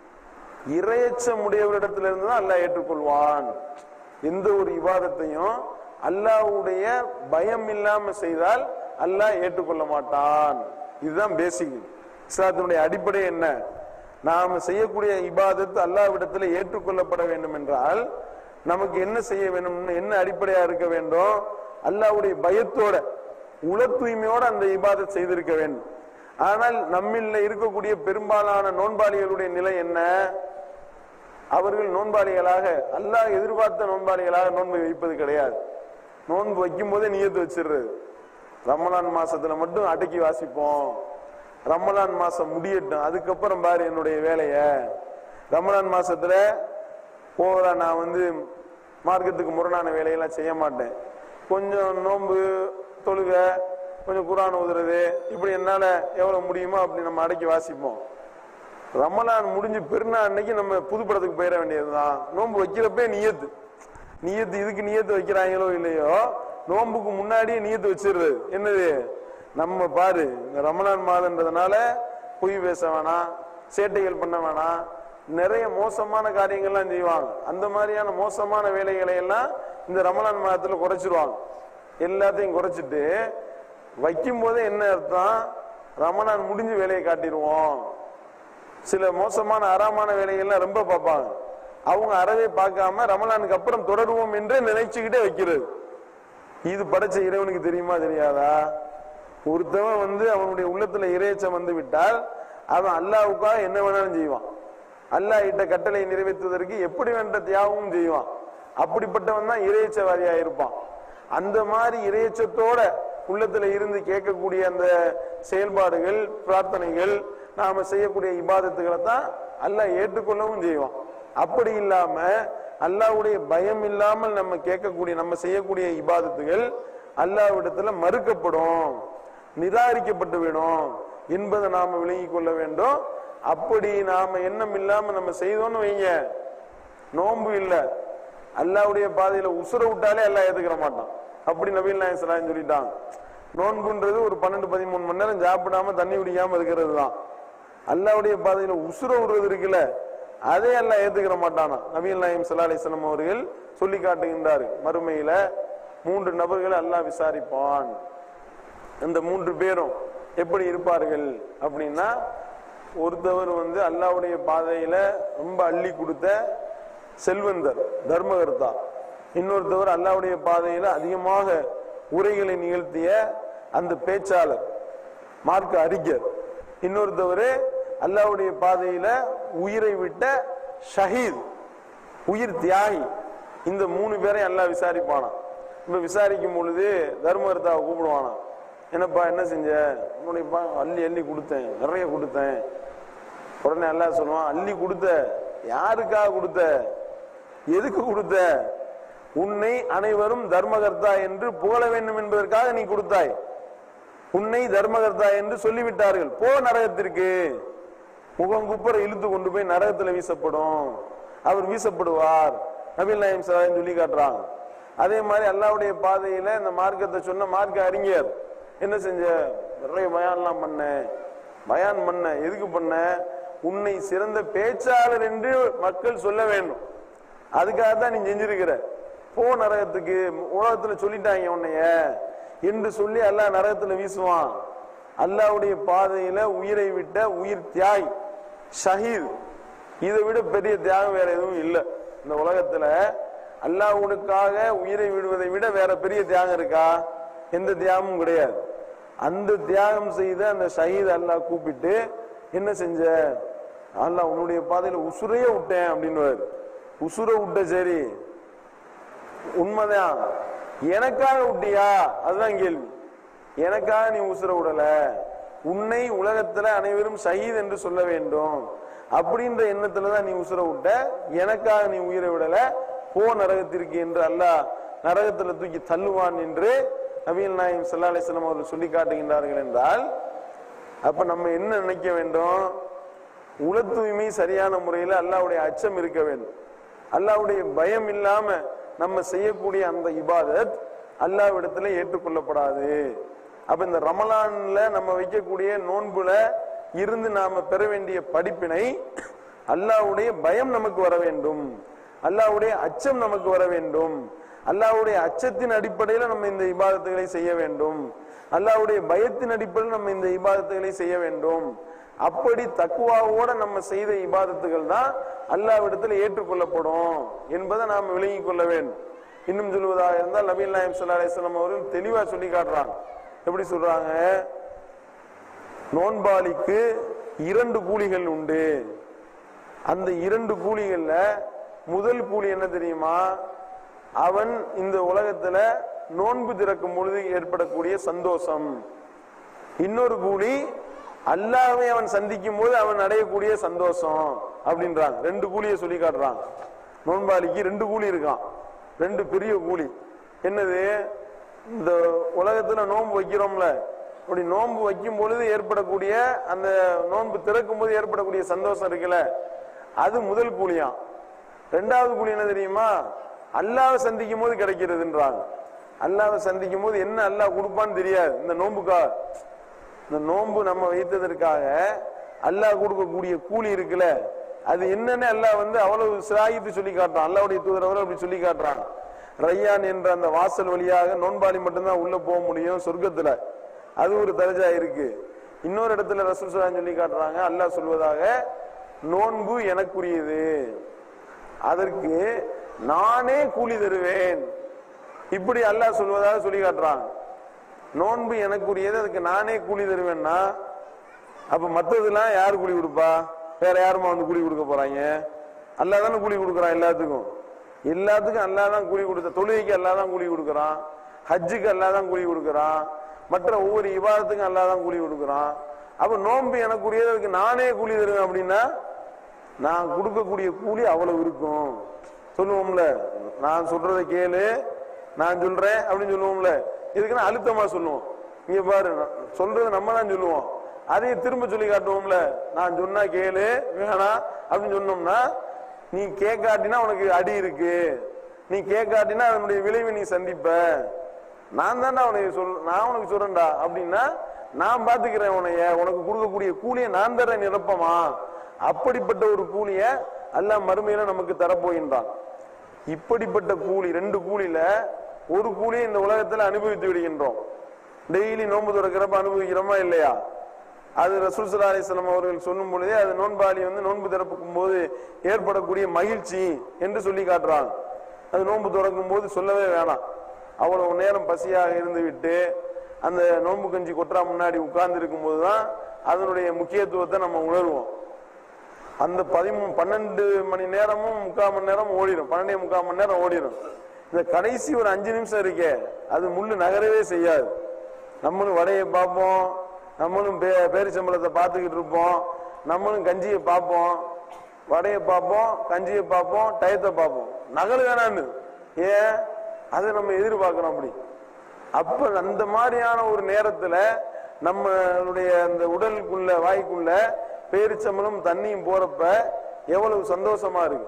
இரையச்சம் உடையவரிடத்துல இருந்து தான் அல்லாஹ் ஏற்றுக்கொள்வான் எந்த ஒரு இபாதத்தையும் அல்லாஹ்வுடைய பயம் இல்லாம செய்தால் அல்லாஹ் ஏற்றுக்கொள்ள மாட்டான் இதுதான் பேசிக் இஸ்லாத்தினுடைய அடிப்படை என்ன நாம செய்யக்கூடிய இபாதத் அல்லாஹ்விடத்துல ஏற்றுக்கொள்ளப்பட வேண்டும் என்றால் நமக்கு என்ன செய்ய வேண்டும் என்ன அடிப்படையா இருக்க வேண்டும் அல்லாஹ்வுடைய பயத்தோட உள தூய்மையோட அந்த இபாதத் செய்திருக்க வேண்டும் ஆனால் நம்மில் இருக்கக்கூடிய பெரும்பாலான நோன்பாளிகளுடைய நிலை என்ன அவர்கள் நோன்பாளிகளாக அல்லாஹ் எதிர்பார்த்த நோன்பாளிகளாக நோன்பு வைப்பது கிடையாது நோன்பு வைக்கும் போதே நியத்து வச்சிடுறது ரமலான் மாசத்துல மட்டும் அடக்கி வாசிப்போம் ரமலான் மாசம் முடியட்டும் அதுக்கப்புறம் பாரு என்னுடைய வேலைய ரமலான் மாசத்துல போறா நான் வந்து மார்க்கத்துக்கு முரணான வேலையெல்லாம் செய்ய மாட்டேன் கொஞ்சம் நோன்பு தொழுக கொஞ்சம் குரான் ஓதுறது இப்படி என்னால எவ்வளவு முடியுமோ அப்படி நம்ம அடக்கி வாசிப்போம் ரமலான் முடிஞ்சு பெருநாள் அன்னைக்கு நம்ம புதுப்படத்துக்கு போயிட வேண்டியதுதான் நோன்பு வைக்கிறப்பே நியத்து நியத்து இதுக்கு நியத்து வைக்கிறாங்களோ இல்லையோ நோன்புக்கு முன்னாடியே நியத்து வச்சிடுறது என்னது நம்ம பாரு இந்த ரமலான் மாதன்றதுனால பொய் பேச வேணாம் சேட்டைகள் பண்ண வேணாம் நிறைய மோசமான காரியங்கள்லாம் செய்வாங்க அந்த மாதிரியான மோசமான வேலைகளை எல்லாம் இந்த ரமலான் மாதத்துல குறைச்சிருவாங்க எல்லாத்தையும் குறைச்சிட்டு வைக்கும் போதே என்ன அர்த்தம் ரமலான் முடிஞ்சு வேலையை காட்டிடுவோம் சில மோசமான அறாமான வேலைகள்லாம் ரொம்ப பார்ப்பாங்க அவங்க அறவே பார்க்காம ரமலானுக்கு அப்புறம் தொடருவோம் என்று நினைச்சுக்கிட்டே வைக்கிறது இது படைச்ச இறைவனுக்கு தெரியுமா தெரியாதா ஒருத்தவன் வந்து அவனுடைய உள்ளத்துல இறையச்சம் வந்து விட்டால் அவன் அல்லாவுக்காக என்ன வேணாலும் செய்வான் அல்லாஹ் இட்ட கட்டளை நிறைவேற்றுவதற்கு எப்படி வேண்ட தியாகமும் செய்வான் அப்படிப்பட்டவன் தான் இறையச்சவாதியா இருப்பான் அந்த மாதிரி இறையச்சத்தோட உள்ளத்துல இருந்து கேட்கக்கூடிய அந்த செயல்பாடுகள் பிரார்த்தனைகள் நாம செய்யக்கூடிய இபாதத்துகளை தான் அல்லாஹ் ஏற்றுக்கொள்ளவும் செய்வான் அப்படி இல்லாம அல்லாஹ்வுடைய பயம் இல்லாமல் நம்ம கேட்கக்கூடிய நம்ம செய்யக்கூடிய இபாதத்துகள் அல்லாஹ்விடத்துல மறுக்கப்படும் நிராகரிக்கப்பட்டு விடும் என்பதை நாம விளங்கிக் கொள்ள வேண்டும் அப்படி நாம எண்ணம் இல்லாம நம்ம செய்தோம்னு வைங்க நோன்பு இல்ல அல்லாஹ்வுடைய பாதையில உசுர விட்டாலே அல்லாஹ் ஏத்துக்கிற மாட்டான் அப்படி நபீல் நாயகம் ஸல்லல்லாஹு சொல்லிட்டாங்க நோன்புன்றது ஒரு பன்னெண்டு பதிமூணு மணி நேரம் சாப்பிடாம தண்ணி குடிக்காம இருக்கிறது தான் அல்லாஹ்வுடைய பாதையில உசுர விடுறது இருக்குல்ல அதே அல்லாஹ் ஏத்துக்கிற மாட்டானா நபீல் நாயம் ஸல்லல்லாஹு அலைஹி வஸல்லம் அவர்கள் சொல்லி காட்டுகின்றார் மறுமையில மூன்று நபர்களை அல்லாஹ் விசாரிப்பான் இந்த மூன்று பேரும் எப்படி இருப்பார்கள் அப்படின்னா ஒருத்தவர் வந்து அல்லாஹ்வுடைய பாதையில ரொம்ப அள்ளி கொடுத்த செல்வந்தர் தர்மகர்த்தா இன்னொருத்தவர் அல்லாஹ்வுடைய பாதையில அதிகமாக உரைகளை நிகழ்த்திய அந்த பேச்சாளர் மார்க்க அறிஞர் இன்னொருத்தவர் அல்லாஹ்வுடைய பாதையில உயிரை விட்ட ஷஹீத் உயிர் தியாகி இந்த மூணு பேரையும் எல்லாம் விசாரிப்பானாம் இப்ப விசாரிக்கும் பொழுது தர்மகர்த்தாவை கூப்பிடுவானாம் என்னப்பா என்ன செஞ்ச உன்னுடைய பா அள்ளி அள்ளி கொடுத்தேன் நிறைய கொடுத்தேன் உடனே எல்லாம் சொல்லுவான் அள்ளி கொடுத்த யாருக்காக கொடுத்த எதுக்கு கொடுத்த உன்னை அனைவரும் தர்மகர்த்தா என்று புகழ வேண்டும் என்பதற்காக நீ கொடுத்தாய் உன்னை தர்மகர்த்தா என்று சொல்லிவிட்டார்கள் போ நரகத்திற்கு முகம் குப்புற இழுத்து கொண்டு போய் நரகத்துல வீசப்படும் அவர் வீசப்படுவார் நபில் நாயம் சலாஹின்னு சொல்லி காட்டுறாங்க அதே மாதிரி அல்லாவுடைய பாதையில இந்த மார்க்கத்தை சொன்ன மார்க்க அறிஞர் என்ன செஞ்ச நிறைய பயான்லாம் பண்ண பயான் பண்ண எதுக்கு பண்ண உன்னை சிறந்த பேச்சாளர் என்று மக்கள் சொல்ல வேண்டும் அதுக்காக தான் நீ செஞ்சிருக்கிற போ நரகத்துக்கு உலகத்துல சொல்லிட்டாங்க உன்னைய என்று சொல்லி அல்லாஹ் நரகத்துல வீசுவான் அல்லாஹ்வுடைய பாதையில உயிரை விட்ட உயிர் தியாய் ஷஹீத் இதை விட பெரிய தியாகம் வேற எதுவும் இல்லை இந்த உலகத்துல அல்லாஹ்வுக்காக உயிரை விடுவதை விட வேற பெரிய தியாகம் இருக்கா எந்த தியாகமும் கிடையாது அந்த தியாகம் செய்த அந்த ஷஹீத் அல்லாஹ் கூப்பிட்டு என்ன செஞ்ச அல்லாஹ் உன்னுடைய பாதையில உசுரையே விட்டேன் அப்படின்னு உசுரை விட்ட சரி உண்மைதான் எனக்காக விட்டியா அதுதான் கேள்வி எனக்காக நீ உசுர விடல உன்னை உலகத்துல அனைவரும் ஷஹீத் என்று சொல்ல வேண்டும் அப்படின்ற எண்ணத்துல தான் நீ உசுர விட்ட எனக்காக நீ உயிரை விடல போ நரகத்திற்கு என்று அல்லாஹ் நரகத்துல தூக்கி தள்ளுவான் என்று நபீல் நாயம் சல்லா அலிஸ்லாம் அவர்கள் சொல்லி காட்டுகின்றார்கள் என்றால் அப்ப நம்ம என்ன நினைக்க வேண்டும் உள தூய்மை சரியான முறையில் அல்லாவுடைய அச்சம் இருக்க வேண்டும் அல்லாவுடைய பயம் இல்லாம நம்ம செய்யக்கூடிய அந்த இபாதத் அல்லாவிடத்துல ஏற்றுக்கொள்ளப்படாது அப்ப இந்த ரமலான்ல நம்ம வைக்கக்கூடிய நோன்புல இருந்து நாம பெற வேண்டிய படிப்பினை அல்லாவுடைய பயம் நமக்கு வர வேண்டும் அல்லாவுடைய அச்சம் நமக்கு வர வேண்டும் அல்லாவுடைய அச்சத்தின் அடிப்படையில் நம்ம இந்த இபாதத்துகளை செய்ய வேண்டும் அல்லாவுடைய பயத்தின் அடிப்படையில் நம்ம இந்த இபாதத்துகளை செய்ய வேண்டும் அப்படி தக்குவாவோட நம்ம செய்த இபாதத்துகள் தான் அல்லாவிடத்தில் ஏற்றுக்கொள்ளப்படும் என்பதை நாம் விளங்கிக் கொள்ள வேண்டும் இன்னும் சொல்வதாக இருந்தால் நபீல் நாயம் சல்லா அலிஸ்லாம் அவர்கள் தெளிவா சொல்லி காட்டுறாங்க எப்படி சொல்றாங்க நோன்பாளிக்கு இரண்டு கூலிகள் உண்டு அந்த இரண்டு கூலிகள்ல முதல் கூலி என்ன தெரியுமா அவன் இந்த உலகத்துல நோன்பு திறக்கும் பொழுது ஏற்படக்கூடிய சந்தோஷம் இன்னொரு கூலி அல்லாவை அவன் சந்திக்கும் போது அவன் அடையக்கூடிய சந்தோஷம் அப்படின்றாங்க ரெண்டு கூலியை சொல்லி காட்டுறாங்க நோன்பாளிக்கு ரெண்டு கூலி இருக்கான் ரெண்டு பெரிய கூலி என்னது இந்த உலகத்துல நோன்பு வைக்கிறோம்ல அப்படி நோன்பு வைக்கும் பொழுது ஏற்படக்கூடிய அந்த நோன்பு திறக்கும் போது ஏற்படக்கூடிய சந்தோஷம் இருக்குல்ல அது முதல் கூலியாம் ரெண்டாவது கூலி என்ன தெரியுமா அல்லாவை சந்திக்கும் போது கிடைக்கிறதுன்றாங்க அல்லாவை சந்திக்கும் போது என்ன அல்லாஹ் கொடுப்பான்னு தெரியாது இந்த நோன்புக்கா இந்த நோன்பு நம்ம வைத்ததற்காக அல்லாஹ் கொடுக்கக்கூடிய கூலி இருக்குல்ல அது என்னன்னு அல்லாஹ் வந்து அவ்வளவு சிராயித்து சொல்லி காட்டுறான் அல்லாவுடைய தூதரவர் அப்படி சொல்லி காட்டுறான் ரையான் என்ற அந்த வாசல் வழியாக நோன்பாளி மட்டும்தான் உள்ள போக முடியும் சொர்க்கத்துல அது ஒரு தரஜா இருக்கு இன்னொரு இடத்துல ரசூல் சலான் சொல்லி காட்டுறாங்க அல்லாஹ் சொல்வதாக நோன்பு எனக்குரியது அதற்கு நானே கூலி தருவேன் இப்படி அல்லாஹ் சொல்வதாக சொல்லி காட்டுறாங்க நோன்பு எனக்குரியது அதுக்கு நானே கூலி தருவேன்னா அப்ப மத்ததெல்லாம் யார் கூலி கொடுப்பா வேற யாருமா வந்து கூலி கொடுக்க போறாங்க அல்லா தானே கூலி கொடுக்குறான் எல்லாத்துக்கும் எல்லாத்துக்கும் அல்லா தான் கூலி கொடுத்த தொழுகைக்கு அல்லா தான் கூலி கொடுக்குறான் ஹஜ்ஜுக்கு அல்லா தான் கூலி கொடுக்குறான் மற்ற ஒவ்வொரு விவாதத்துக்கும் அல்லா தான் கூலி கொடுக்குறான் அப்ப நோன்பு எனக்குரியது அதுக்கு நானே கூலி தருவேன் அப்படின்னா நான் கொடுக்கக்கூடிய கூலி அவ்வளவு இருக்கும் சொல்லுவோம்ல நான் சொல்றதை கேளு நான் சொல்றேன் அப்படின்னு சொல்லுவோம்ல இதுக்குன்னா அழுத்தமா சொல்லுவோம் இங்க பாரு நான் சொல்றது நம்ம தான் சொல்லுவோம் அதையும் திரும்ப சொல்லி காட்டுவோம்ல நான் சொன்னா கேளு வேணாம் அப்படின்னு சொன்னோம்னா நீ கேட்காட்டினா உனக்கு அடி இருக்கு நீ கேட்காட்டினா அதனுடைய விளைவை நீ சந்திப்ப நான் தான்டா உனக்கு சொல் நான் உனக்கு சொல்றேன்டா அப்படின்னா நான் பாத்துக்கிறேன் உனைய உனக்கு கொடுக்கக்கூடிய கூலியை நான் தரேன் நிரப்பமா அப்படிப்பட்ட ஒரு கூலிய அல்லாஹ் மறுமையில நமக்கு தரப்போகின்றான் இப்படிப்பட்ட கூலி ரெண்டு கூலியில ஒரு கூலியை இந்த உலகத்துல அனுபவித்து விடுகின்றோம் டெய்லி நோன்பு திறக்கிறப்ப அனுபவிக்கிறோமா இல்லையா அது ரசூல் சல்லா அலிஸ்லாம் அவர்கள் சொல்லும் பொழுதே அது நோன்பாளி வந்து நோன்பு திறப்புக்கும் போது ஏற்படக்கூடிய மகிழ்ச்சி என்று சொல்லி காட்டுறாங்க அது நோன்பு திறக்கும் போது சொல்லவே வேணாம் அவ்வளவு நேரம் பசியாக இருந்து விட்டு அந்த நோன்பு கஞ்சி கொட்டுறா முன்னாடி உட்கார்ந்து இருக்கும் போதுதான் அதனுடைய முக்கியத்துவத்தை நம்ம உணர்வோம் அந்த பதிமூணு பன்னெண்டு மணி நேரமும் முக்கால் மணி நேரம் ஓடிடும் பன்னெண்டே முக்கால் மணி நேரம் ஓடிடும் இந்த கடைசி ஒரு அஞ்சு நிமிஷம் இருக்கே அது முள்ளு நகரவே செய்யாது நம்மளும் வடையை பார்ப்போம் நம்மளும் பே- பேரிச்சம்பளத்தை பார்த்துக்கிட்டு இருப்போம் நம்மளும் கஞ்சியை பார்ப்போம் வடையை பார்ப்போம் கஞ்சியை பார்ப்போம் டயத்தை பார்ப்போம் நகல் வேணான்னு ஏன் அதை நம்ம எதிர்பார்க்கிறோம் அப்படி அப்ப அந்த மாதிரியான ஒரு நேரத்துல நம்மளுடைய அந்த உடலுக்குள்ள வாய்க்குள்ள பேரிச்சம்பளம் தண்ணியும் போறப்ப எவ்வளவு சந்தோஷமா இருக்கு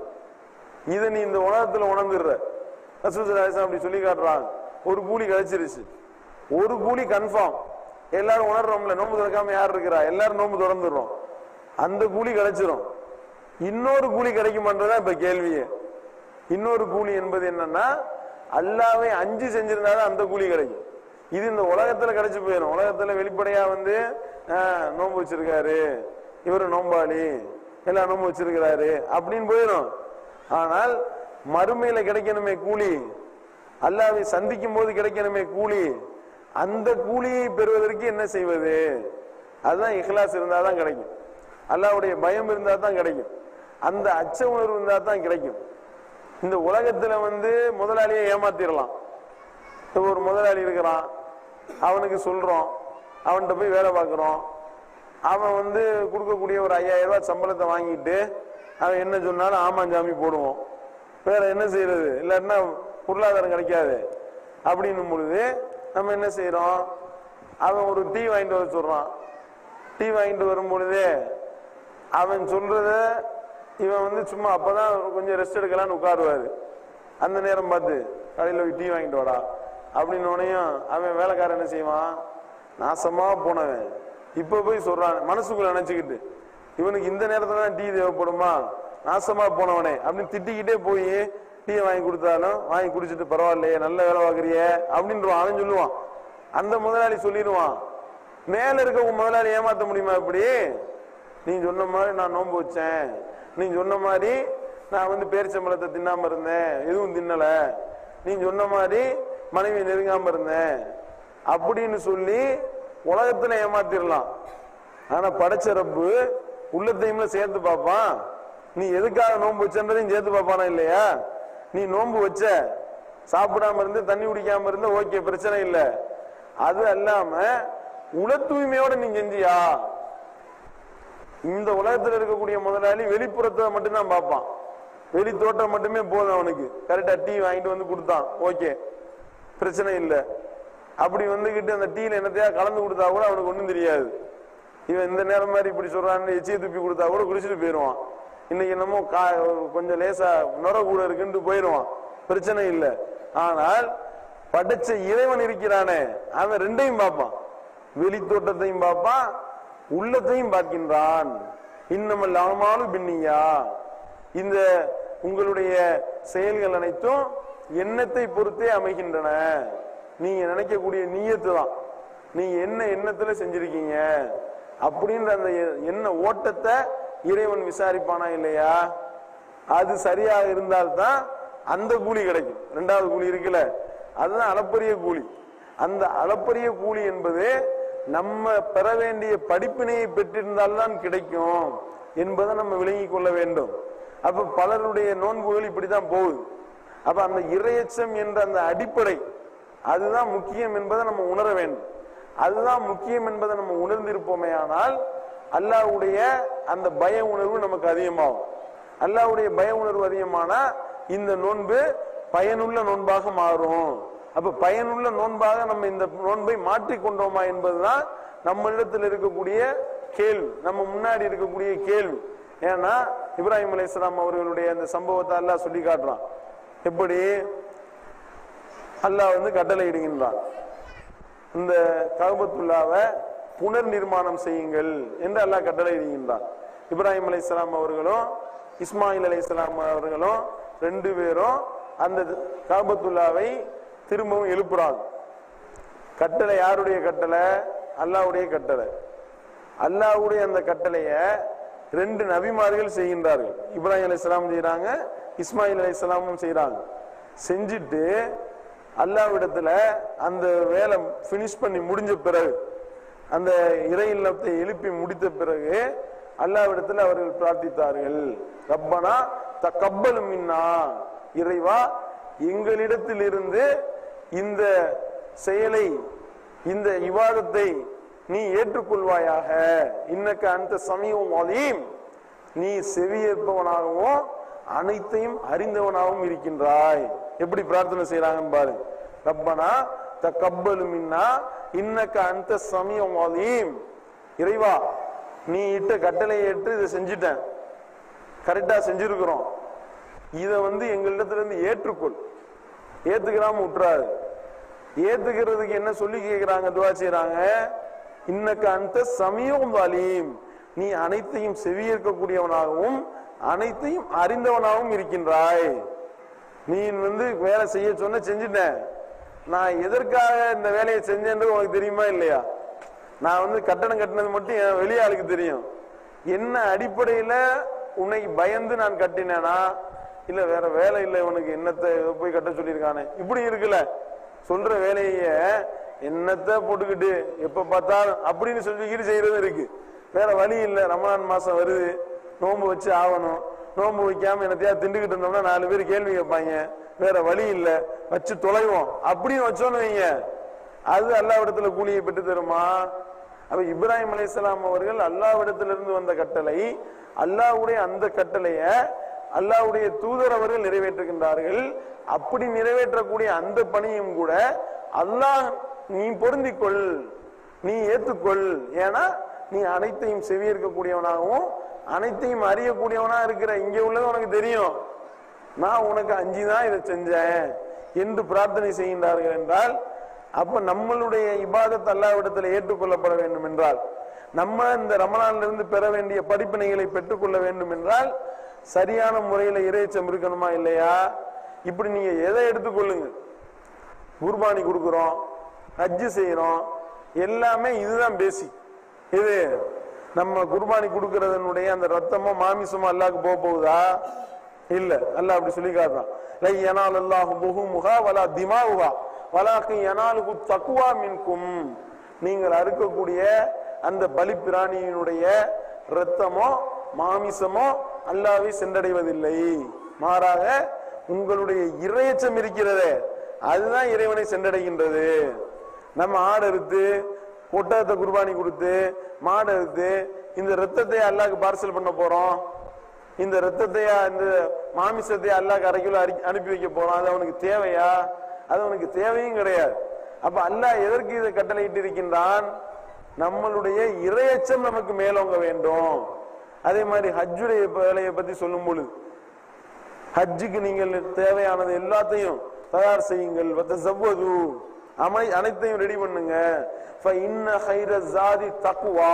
இதை நீ இந்த உலகத்துல உணர்ந்துடுற ரசூசராசன் அப்படி சொல்லி காட்டுறாங்க ஒரு கூலி கிடைச்சிருச்சு ஒரு கூலி கன்ஃபார்ம் எல்லாரும் உணர்றோம்ல நோம்பு திறக்காம யார் இருக்கிறா எல்லாரும் நோம்பு திறந்துடுறோம் அந்த கூலி கிடைச்சிரும் இன்னொரு கூலி கிடைக்குமான்றதான் இப்ப கேள்வியே இன்னொரு கூலி என்பது என்னன்னா அல்லாவை அஞ்சு செஞ்சிருந்தாதான் அந்த கூலி கிடைக்கும் இது இந்த உலகத்துல கிடைச்சு போயிடும் உலகத்துல வெளிப்படையா வந்து ஆஹ், நோன்பு வச்சிருக்காரு இவரு நோம்பாளி எல்லாம் நோன்பு வச்சிருக்கிறாரு அப்படின்னு போயிடும் ஆனால் மறுமையில கிடைக்கணுமே கூலி அல்லாவை சந்திக்கும் போது கிடைக்கணுமே கூலி அந்த கூலியை பெறுவதற்கு என்ன செய்வது அதுதான் இஹ்லாஸ் இருந்தாதான் கிடைக்கும் அல்லாவுடைய பயம் இருந்தா தான் கிடைக்கும் அந்த அச்ச உணர்வு இருந்தா தான் கிடைக்கும் இந்த உலகத்துல வந்து முதலாளியை ஏமாத்திரலாம் இப்ப ஒரு முதலாளி இருக்கிறான் அவனுக்கு சொல்றோம் அவன்கிட்ட போய் வேலை பார்க்கிறோம் அவன் வந்து கொடுக்கக்கூடிய ஒரு ஐயாயிரம் ரூபாய் சம்பளத்தை வாங்கிட்டு அவன் என்ன சொன்னாலும் ஆமாஞ்சாமி போடுவோம் வேற என்ன செய்யறது இல்லாட்டினா பொருளாதாரம் கிடைக்காது அப்படின்னும் பொழுது நம்ம என்ன செய்யறோம் அவன் ஒரு டீ வாங்கிட்டு வர சொல்றான் டீ வாங்கிட்டு வரும் பொழுதே அவன் சொல்றத இவன் வந்து சும்மா அப்பதான் கொஞ்சம் ரெஸ்ட் எடுக்கலாம்னு உட்காருவாரு அந்த நேரம் பார்த்து கடையில் போய் டீ வாங்கிட்டு வாடா அப்படின்னு உடனேயும் அவன் வேலைக்காரன் என்ன செய்வான் நாசமா போனவன் இப்ப போய் சொல்றான் மனசுக்குள்ள நினைச்சுக்கிட்டு இவனுக்கு இந்த நேரத்துல தான் டீ தேவைப்படுமா நாசமா போனவனே அப்படின்னு திட்டிக்கிட்டே போய் டீயை வாங்கி கொடுத்தாலும் வாங்கி குடிச்சிட்டு பரவாயில்லையே நல்ல வேலை பார்க்கறியே அப்படின்றான் அவன் சொல்லுவான் அந்த முதலாளி சொல்லிடுவான் மேல இருக்க உன் முதலாளி ஏமாத்த முடியுமா இப்படி நீ சொன்ன மாதிரி நான் நோன்பு வச்சேன் நீ சொன்ன மாதிரி நான் வந்து பேரிச்சம்பளத்தை தின்னாம இருந்தேன் எதுவும் தின்னல நீ சொன்ன மாதிரி மனைவி நெருங்காம இருந்தேன் அப்படின்னு சொல்லி உலகத்துல ஏமாத்திரலாம் ஆனா படைச்ச ரப்பு உள்ளத்தையும்ல சேர்த்து பார்ப்பான் நீ எதுக்காக நோன்பு வச்சன்றதையும் சேர்த்து பார்ப்பானா இல்லையா நீ நோன்பு வச்ச சாப்பிடாம இருந்து தண்ணி குடிக்காம இருந்து ஓகே பிரச்சனை இல்ல அது அல்லாம உள தூய்மையோட நீ செஞ்சியா இந்த உலகத்துல இருக்கக்கூடிய முதலாளி வெளிப்புறத்தை மட்டும்தான் பார்ப்பான் வெளி தோட்டம் மட்டுமே போதும் அவனுக்கு கரெக்டா டீ வாங்கிட்டு வந்து கொடுத்தான் ஓகே பிரச்சனை இல்லை அப்படி வந்துகிட்டு அந்த டீல என்னத்தையா கலந்து கொடுத்தா கூட அவனுக்கு ஒண்ணும் தெரியாது இவன் இந்த நேரம் மாதிரி இப்படி சொல்றான்னு எச்சியை துப்பி கொடுத்தா கூட குடிச்சிட்டு போயிடுவான் இன்னைக்கு என்னமோ கா- கொஞ்சம் லேசா நுர கூட இருக்குன்ட்டு போயிடுவான் பிரச்சனை இல்லை ஆனால் படைச்ச இறைவன் இருக்கிறானே அவன் ரெண்டையும் பார்ப்பான் வெளி தோட்டத்தையும் பார்ப்பான் உள்ளத்தையும் பார்க்கின்றான் இன்னமல் அவமானு பின்னியா இந்த உங்களுடைய செயல்கள் அனைத்தும் எண்ணத்தை பொறுத்தே அமைகின்றன நீங்க நினைக்கக்கூடிய நீயத்து தான் நீங்க என்ன எண்ணத்துல செஞ்சிருக்கீங்க அப்படின்ற அந்த எ- எண்ண ஓட்டத்தை இறைவன் விசாரிப்பானா இல்லையா அது சரியா இருந்தால்தான் அந்த கூலி கிடைக்கும் ரெண்டாவது கூலி இருக்குல்ல அதுதான் அளப்பரிய கூலி அந்த அளப்பரிய கூலி என்பது நம்ம பெற வேண்டிய படிப்பினையை பெற்றிருந்தால்தான் கிடைக்கும் என்பதை நம்ம விளங்கிக் கொள்ள வேண்டும் அப்ப பலருடைய நோன்புகள் இப்படித்தான் போகுது அப்ப அந்த இரையச்சம் என்ற அந்த அடிப்படை அதுதான் முக்கியம் என்பதை நம்ம உணர வேண்டும் அதுதான் முக்கியம் என்பதை நம்ம உணர்ந்திருப்போமே ஆனால் அல்லாஹ்வுடைய அந்த பய உணர்வு நமக்கு அதிகமாகும் அல்லாஹ்வுடைய பய உணர்வு அதிகமானா இந்த நோன்பு பயனுள்ள நோன்பாக மாறும் அப்ப பயனுள்ள நோன்பாக நம்ம இந்த நோன்பை மாற்றிக் கொண்டோமா என்பதுதான் நம்மளிடத்தில் இருக்கக்கூடிய கேள்வி நம்ம முன்னாடி இருக்கக்கூடிய கேள்வி ஏன்னா இப்ராஹிம் அலைஹிஸ்ஸலாம் அவர்களுடைய அந்த சம்பவத்தை அல்லாஹ் சொல்லி காட்டுறான் எப்படி அல்லாஹ் வந்து கட்டளை இடுகின்றான் இந்த கபத்துல்லாவை புனர் நிர்மாணம் செய்யுங்கள் என்று அல்லாஹ் கட்டளை இடுகின்றான் இப்ராஹிம் அலைஹிஸ்ஸலாம் அவர்களும் இஸ்மாயில் அலைஹிஸ்ஸலாம் அவர்களும் ரெண்டு பேரும் அந்த காபத்துல்லாவை திரும்பவும் எழுப்புறாங்க கட்டளை யாருடைய கட்டளை அல்லாஹ்வுடைய கட்டளை அல்லாஹ்வுடைய அந்த கட்டளைய ரெண்டு நபிமார்கள் செய்கின்றார்கள் இப்ராஹிம் அலைஹிஸ்ஸலாம் செய்றாங்க இஸ்மாயில் அலைஹிஸ்ஸலாமும் செய்றாங்க செஞ்சுட்டு அல்லாஹ்விடத்துல அந்த வேலை ஃபினிஷ் பண்ணி முடிஞ்ச பிறகு அந்த இறை இல்லத்தை எழுப்பி முடித்த பிறகு அல்லாவிடத்தில் அவர்கள் பிரார்த்தித்தார்கள் ரப்பனா தக்கப்பல் மின்னா இறைவா எங்களிடத்தில் இருந்து இந்த செயலை இந்த விவாதத்தை நீ ஏற்றுக்கொள்வாயாக இன்னக்க அந்த சமயம் அதையும் நீ செவியேற்பவனாகவும் அனைத்தையும் அறிந்தவனாகவும் இருக்கின்றாய் எப்படி பிரார்த்தனை செய்யறாங்கன்னு பாரு ரப்பனா தக்கப்பலு மின்னா இன்னக்க அந்த சமயம் அதையும் இறைவா நீ இட்ட கட்டளை ஏற்று இதை செஞ்சிட்டேன் கரெக்டா செஞ்சிருக்கிறோம் இத வந்து எங்களிடத்துல இருந்து ஏற்றுக்கொள் ஏத்துக்கிறாம விட்டுறாரு ஏத்துக்கிறதுக்கு என்ன சொல்லி கேக்குறாங்க துவா செய்யறாங்க இன்னக்க அந்த சமயம் வாலீம் நீ அனைத்தையும் செவியேற்கக்கூடியவனாகவும் அனைத்தையும் அறிந்தவனாகவும் இருக்கின்றாய் நீ வந்து வேலை செய்ய சொன்ன செஞ்சுட்டேன் நான் எதற்காக இந்த வேலையை செஞ்சேன்றது உனக்கு தெரியுமா இல்லையா நான் வந்து கட்டணம் கட்டினது மட்டும் என் வெளியாளுக்கு தெரியும் என்ன அடிப்படையில உன்னை பயந்து நான் கட்டினேனா இல்ல வேற வேலை இல்ல இவனுக்கு என்னத்தை போய் கட்ட சொல்லியிருக்கானே இப்படி இருக்குல்ல சொல்ற வேலைய என்னத்த போட்டுக்கிட்டு எப்ப பார்த்தாலும் அப்படின்னு சொல்லிக்கிட்டு செய்யறது இருக்கு வேற வழி இல்ல ரமலான் மாசம் வருது நோன்பு வச்சு ஆகணும் நோன்பு வைக்காம என்னத்தையா திண்டுகிட்டு இருந்தோம்னா நாலு பேர் கேள்வி கேட்பாங்க வேற வழி இல்ல வச்சு தொலைவோம் அப்படின்னு வச்சோன்னு வைங்க அது அல்லாவிடத்துல கூலியை பெற்று தருமா அப்ப இப்ராஹிம் அலைஹிஸ்ஸலாம் அவர்கள் அல்லாவிடத்திலிருந்து வந்த கட்டளை அல்லாஹ்வுடைய அந்த கட்டளைய அல்லாஹ்வுடைய தூதர் அவர்கள் நிறைவேற்றுகின்றார்கள் அப்படி நிறைவேற்றக்கூடிய அந்த பணியும் கூட அல்லாஹ் நீ பொருந்திக்கொள் நீ ஏத்துக்கொள் ஏன்னா நீ அனைத்தையும் செவியேற்கக்கூடியவனாகவும் அனைத்தையும் அறியக்கூடியவனா இருக்கிற இங்க உள்ளது உனக்கு தெரியும் நான் உனக்கு அஞ்சு தான் இதை செஞ்சேன் என்று பிரார்த்தனை செய்கின்றார்கள் என்றால் அப்ப நம்மளுடைய இபாதத் அல்லாவிடத்தில் ஏற்றுக்கொள்ளப்பட வேண்டும் என்றால் நம்ம இந்த ரமலான்ல இருந்து பெற வேண்டிய படிப்பினைகளை பெற்றுக்கொள்ள வேண்டும் என்றால் சரியான முறையில இறைச்சம் இருக்கணுமா இல்லையா இப்படி நீங்க எதை எடுத்துக்கொள்ளுங்க குர்பானி கொடுக்கிறோம் ஹஜ்ஜு செய்யறோம் எல்லாமே இதுதான் பேசிக் இது நம்ம குர்பானி கொடுக்கறதனுடைய அந்த ரத்தமோ மாமிசமோ அல்லாஹ்க்கு போக போகுதா இல்ல அல்லாஹ் அப்படி சொல்லி காட்டுறான் லை யனால் அல்லாஹு புஹுமுஹா வலா திமாவுஹா வலாக்கி யனாலுகு தக்குவா மின்கும் நீங்கள் அறுக்கக்கூடிய அந்த பலி பிராணியினுடைய ரத்தமோ மாமிசமோ அல்லாவை சென்றடைவதில்லை மாறாக உங்களுடைய இறையச்சம் இருக்கிறதே அதுதான் இறைவனை சென்றடைகின்றது நம்ம ஆடு அறுத்து ஒட்டகத்தை குர்பானி கொடுத்து மாடு அறுத்து இந்த ரத்தத்தை அல்லாஹ்க்கு பார்சல் பண்ண போறோம் இந்த ரத்தத்தையா இந்த மாமிசத்தை அல்லாஹ் அரைக்குள்ள அனுப்பி வைக்க போறோம் அது அவனுக்கு தேவையா அது அவனுக்கு தேவையும் கிடையாது அப்ப அல்லாஹ் எதற்கு இதை கட்டளையிட்டு இருக்கின்றான் நம்மளுடைய இரையச்சம் நமக்கு மேலோங்க வேண்டும் அதே மாதிரி ஹஜ்ஜுடைய வேலையை பத்தி சொல்லும் பொழுது ஹஜ்ஜுக்கு நீங்கள் தேவையானது எல்லாத்தையும் தயார் செய்யுங்கள் வத்த சவ்வது அமை அனைத்தையும் ரெடி பண்ணுங்க ஃப இன்ன ஹைர ஜாதி தக்குவா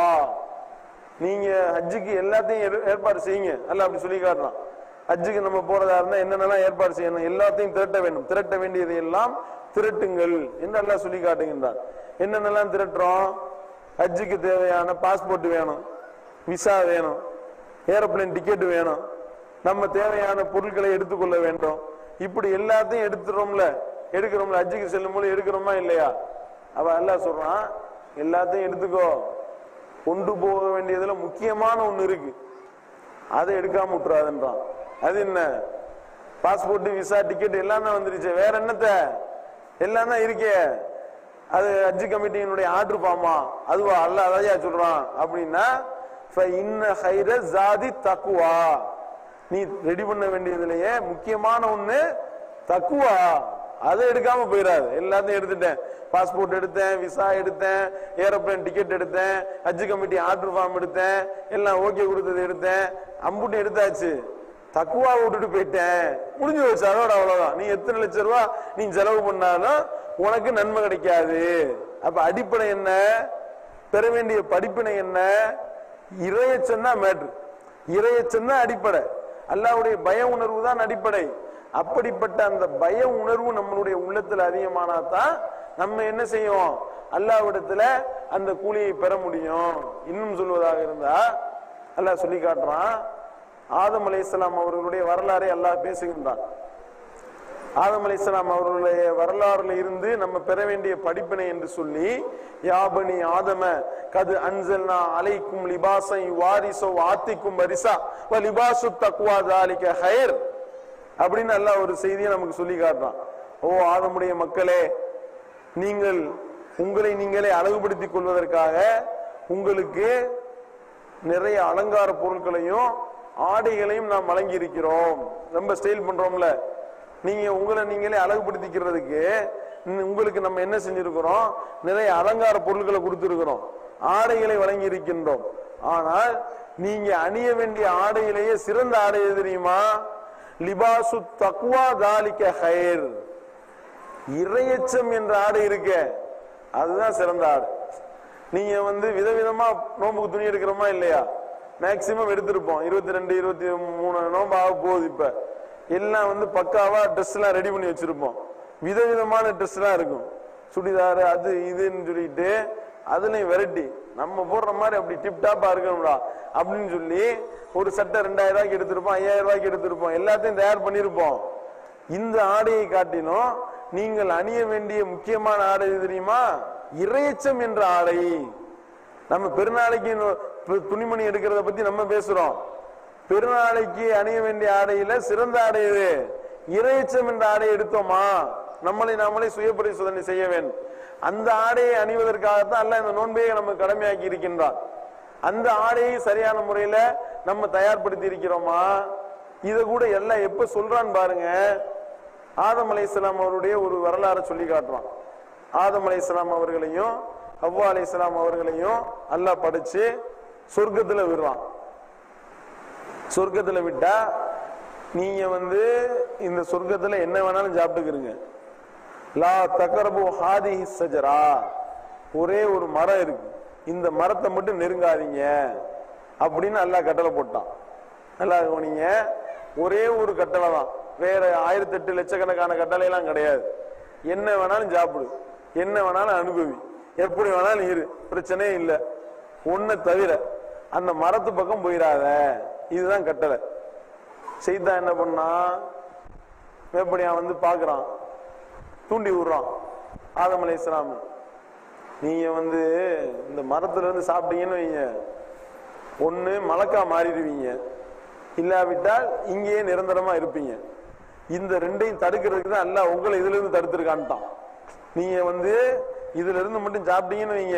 நீங்க ஹஜ்ஜுக்கு எல்லாத்தையும் ஏற்- ஏற்பாடு செய்யுங்க அல்ல அப்படி சொல்லி காட்டுறான் ஹஜ்ஜுக்கு நம்ம போறதா இருந்தா என்னென்னலாம் ஏற்பாடு செய்யணும் எல்லாத்தையும் திரட்ட வேண்டும் திரட்ட வேண்டியதை எல்லாம் திரட்டுங்கள் என்று அல்லாஹ் சொல்லி காட்டுகின்றான் என்னென்னலாம் திரட்டுறோம் ஹஜ்ஜுக்கு தேவையான பாஸ்போர்ட் வேணும் விசா வேணும் ஏரோப்ளேன் டிக்கெட் வேணும் நம்ம தேவையான பொருட்களை எடுத்துக்கொள்ள வேண்டும் இப்படி எல்லாத்தையும் எடுத்துறோம்ல எடுக்கிறோம்ல ஹஜ்ஜுக்கு செல்லும் போது எடுக்கிறோமா இல்லையா அவ அல்லாஹ் சொல்றான் எல்லாத்தையும் எடுத்துக்கோ கொண்டு போக வேண்டியதுல முக்கியமான ஒண்ணு இருக்கு அதை எடுக்காம விட்டுறாதுன்றான் அது என்ன பாஸ்போர்ட் விசா டிக்கெட் எல்லாம் தான் வந்துருச்சு வேற என்னத்த எல்லாம் தான் இருக்கே அது ஹஜ் கமிட்டியினுடைய ஆர்டர் பாமா அதுவா அல்ல அதையா சொல்றான் அப்படின்னா ஃப இன்ன ஹைர ஜாதி தக்குவா நீ ரெடி பண்ண வேண்டியதுலயே முக்கியமான ஒண்ணு தக்குவா அதை எடுக்காம போயிடாது எல்லாத்தையும் எடுத்துட்டேன் பாஸ்போர்ட் எடுத்தேன் விசா எடுத்தேன் ஏரோப்ளேன் டிக்கெட் எடுத்தேன் ஹஜ் கமிட்டி ஆர்டர் ஃபார்ம் எடுத்தேன் எல்லாம் ஓகே கொடுத்தது எடுத்தேன் அம்புட்டு எடுத்தாச்சு தக்குவா விட்டுட்டு போயிட்டேன் முடிஞ்சு போச்சு அதோட அவ்வளவுதான் நீ எத்தனை லட்சம் ரூபா நீ செலவு பண்ணாலும் உனக்கு நன்மை கிடைக்காது அப்ப அடிப்படை என்ன பெற வேண்டிய படிப்பினை என்ன இறையச்சம் தான் மேட்ரு இறையச்சம் தான் அடிப்படை அல்லாவுடைய பய உணர்வு தான் அடிப்படை அப்படிப்பட்ட அந்த பய உணர்வு நம்மளுடைய உள்ளத்துல அதிகமானா தான் நம்ம என்ன செய்வோம் அல்லாவிடத்துல அந்த கூலியை பெற முடியும் இன்னும் சொல்வதாக இருந்தா அல்லாஹ் சொல்லி காட்டுறான் ஆதம் அலைஹிஸ்ஸலாம் அவர்களுடைய வரலாறை அல்லாஹ் பேசுகின்றான் ஆதம் அலைஹிஸ்ஸலாம் அவர்களுடைய வரலாறுல இருந்து நம்ம பெற வேண்டிய படிப்பினை என்று சொல்லி யாபனி ஆதம கது அன்சல்னா அலைக்கும் லிபாசை வாரிசோ ஆத்திக்கும் வரிசா வ லிபாசு தக்வா தாலிக ஹைர் அப்படின்னு அல்லாஹ் ஒரு செய்தியை நமக்கு சொல்லி காட்டுறான் ஓ ஆதமுடைய மக்களே நீங்கள் உங்களை நீங்களே அழகுபடுத்திக் கொள்வதற்காக உங்களுக்கு நிறைய அலங்கார பொருட்களையும் ஆடைகளையும் நாம் வழங்கி இருக்கிறோம் ரொம்ப ஸ்டைல் பண்றோம்ல நீங்க உங்களை நீங்களே அழகுபடுத்திக்கிறதுக்கு உம், உங்களுக்கு நம்ம என்ன செஞ்சிருக்கிறோம் நிறைய அலங்கார பொருட்களை கொடுத்திருக்கிறோம் ஆடைகளை வழங்கி இருக்கின்றோம் ஆனால் நீங்க அணிய வேண்டிய ஆடையிலேயே சிறந்த ஆடை எது தெரியுமா லிபாசு தக்வா தாலிக்க ஹைர் இறையச்சம் என்ற ஆடை இருக்க அதுதான் சிறந்த ஆடை நீங்க வந்து விதவிதமா நோம்புக்கு துணி எடுக்கிறோமா இல்லையா மேக்சிமம் எடுத்திருப்போம் இருபத்தி ரெண்டு இருபத்தி மூணு நோம்பு ஆக போகுது இப்ப எல்லாம் வந்து பக்காவா ட்ரெஸ் எல்லாம் ரெடி பண்ணி வச்சிருப்போம் விதவிதமான ட்ரெஸ் எல்லாம் இருக்கும் சுடிதார் அது இதுன்னு சொல்லிட்டு அதுலயும் வெரைட்டி நம்ம போடுற மாதிரி அப்படி டிப் டாப்பா இருக்கணும்டா அப்படின்னு சொல்லி ஒரு சட்டை ரெண்டாயிரம் ரூபாய்க்கு எடுத்திருப்போம் ஐயாயிரம் ரூபாய்க்கு எடுத்திருப்போம் எல்லாத்தையும் தயார் பண்ணிருப்போம் இந்த ஆடையை காட்டிலும் நீங்கள் அணிய வேண்டிய முக்கியமான ஆடை எது தெரியுமா இறையச்சம் என்ற ஆடை நம்ம பெருநாளைக்கு நு- பு- துணிமணி எடுக்கிறத பத்தி நம்ம பேசுறோம் பெருநாளைக்கு அணிய வேண்டிய ஆடையில சிறந்த ஆடை எது இறையச்சம் என்ற ஆடை எடுத்தோமா நம்மளை நாமளே சுய பரிசோதனை செய்ய வேண்டும் அந்த ஆடையை அணிவதற்காகத்தான் அல்ல இந்த நோன்பையை நம்ம கடமையாக்கி இருக்கின்றான் அந்த ஆடையை சரியான முறையில நம்ம தயார்படுத்தி இருக்கிறோமா இத கூட எல்லாம் எப்ப சொல்றான்னு பாருங்க ஆதம் அலைஹிஸ்ஸலாம் அவருடைய ஒரு வரலாறை சொல்லி காட்டுறான் ஆதம் அலைஹிஸ்ஸலாம் அவர்களையும் ஹவ்வா அலைஹிஸ்ஸலாம் அவர்களையும் அல்லாஹ் படிச்சு சொர்க்கத்துல விடுறான் சொர்க்கத்துல விட்டா நீங்க வந்து இந்த சொர்க்கத்துல என்ன வேணாலும் சாப்பிட்டுக்கிறீங்க லா தக்கரபு ஹாதி சஜரா ஒரே ஒரு மரம் இருக்கு இந்த மரத்தை மட்டும் நெருங்காதீங்க அப்படின்னு அல்லாஹ் கட்டளை போட்டான் நல்லா கவனிங்க ஒரே ஒரு கட்டளை தான் வேற ஆயிரத்தி எட்டு லட்சக்கணக்கான கட்டளை எல்லாம் கிடையாது என்ன வேணாலும் சாப்பிடு என்ன வேணாலும் அனுபவி எப்படி வேணாலும் இரு பிரச்சனையே இல்லை ஒன்ன தவிர அந்த மரத்து பக்கம் போயிடாத இதுதான் கட்டளை செய்தா என்ன பண்ணா மேப்படியா வந்து பாக்குறான் தூண்டி விடுறான் ஆதம் அலை இஸ்லாம் நீங்க வந்து இந்த மரத்துல இருந்து சாப்பிட்டீங்கன்னு வைங்க ஒண்ணு மலக்கா மாறிடுவீங்க இல்லாவிட்டால் இங்கேயே நிரந்தரமா இருப்பீங்க இந்த ரெண்டையும் தடுக்கிறதுக்கு தான் அல்லாஹ் உங்களை இதுல இருந்து தடுத்திருக்கான்ட்டான் நீங்க வந்து இதுல இருந்து மட்டும் சாப்பிட்டீங்கன்னு வைங்க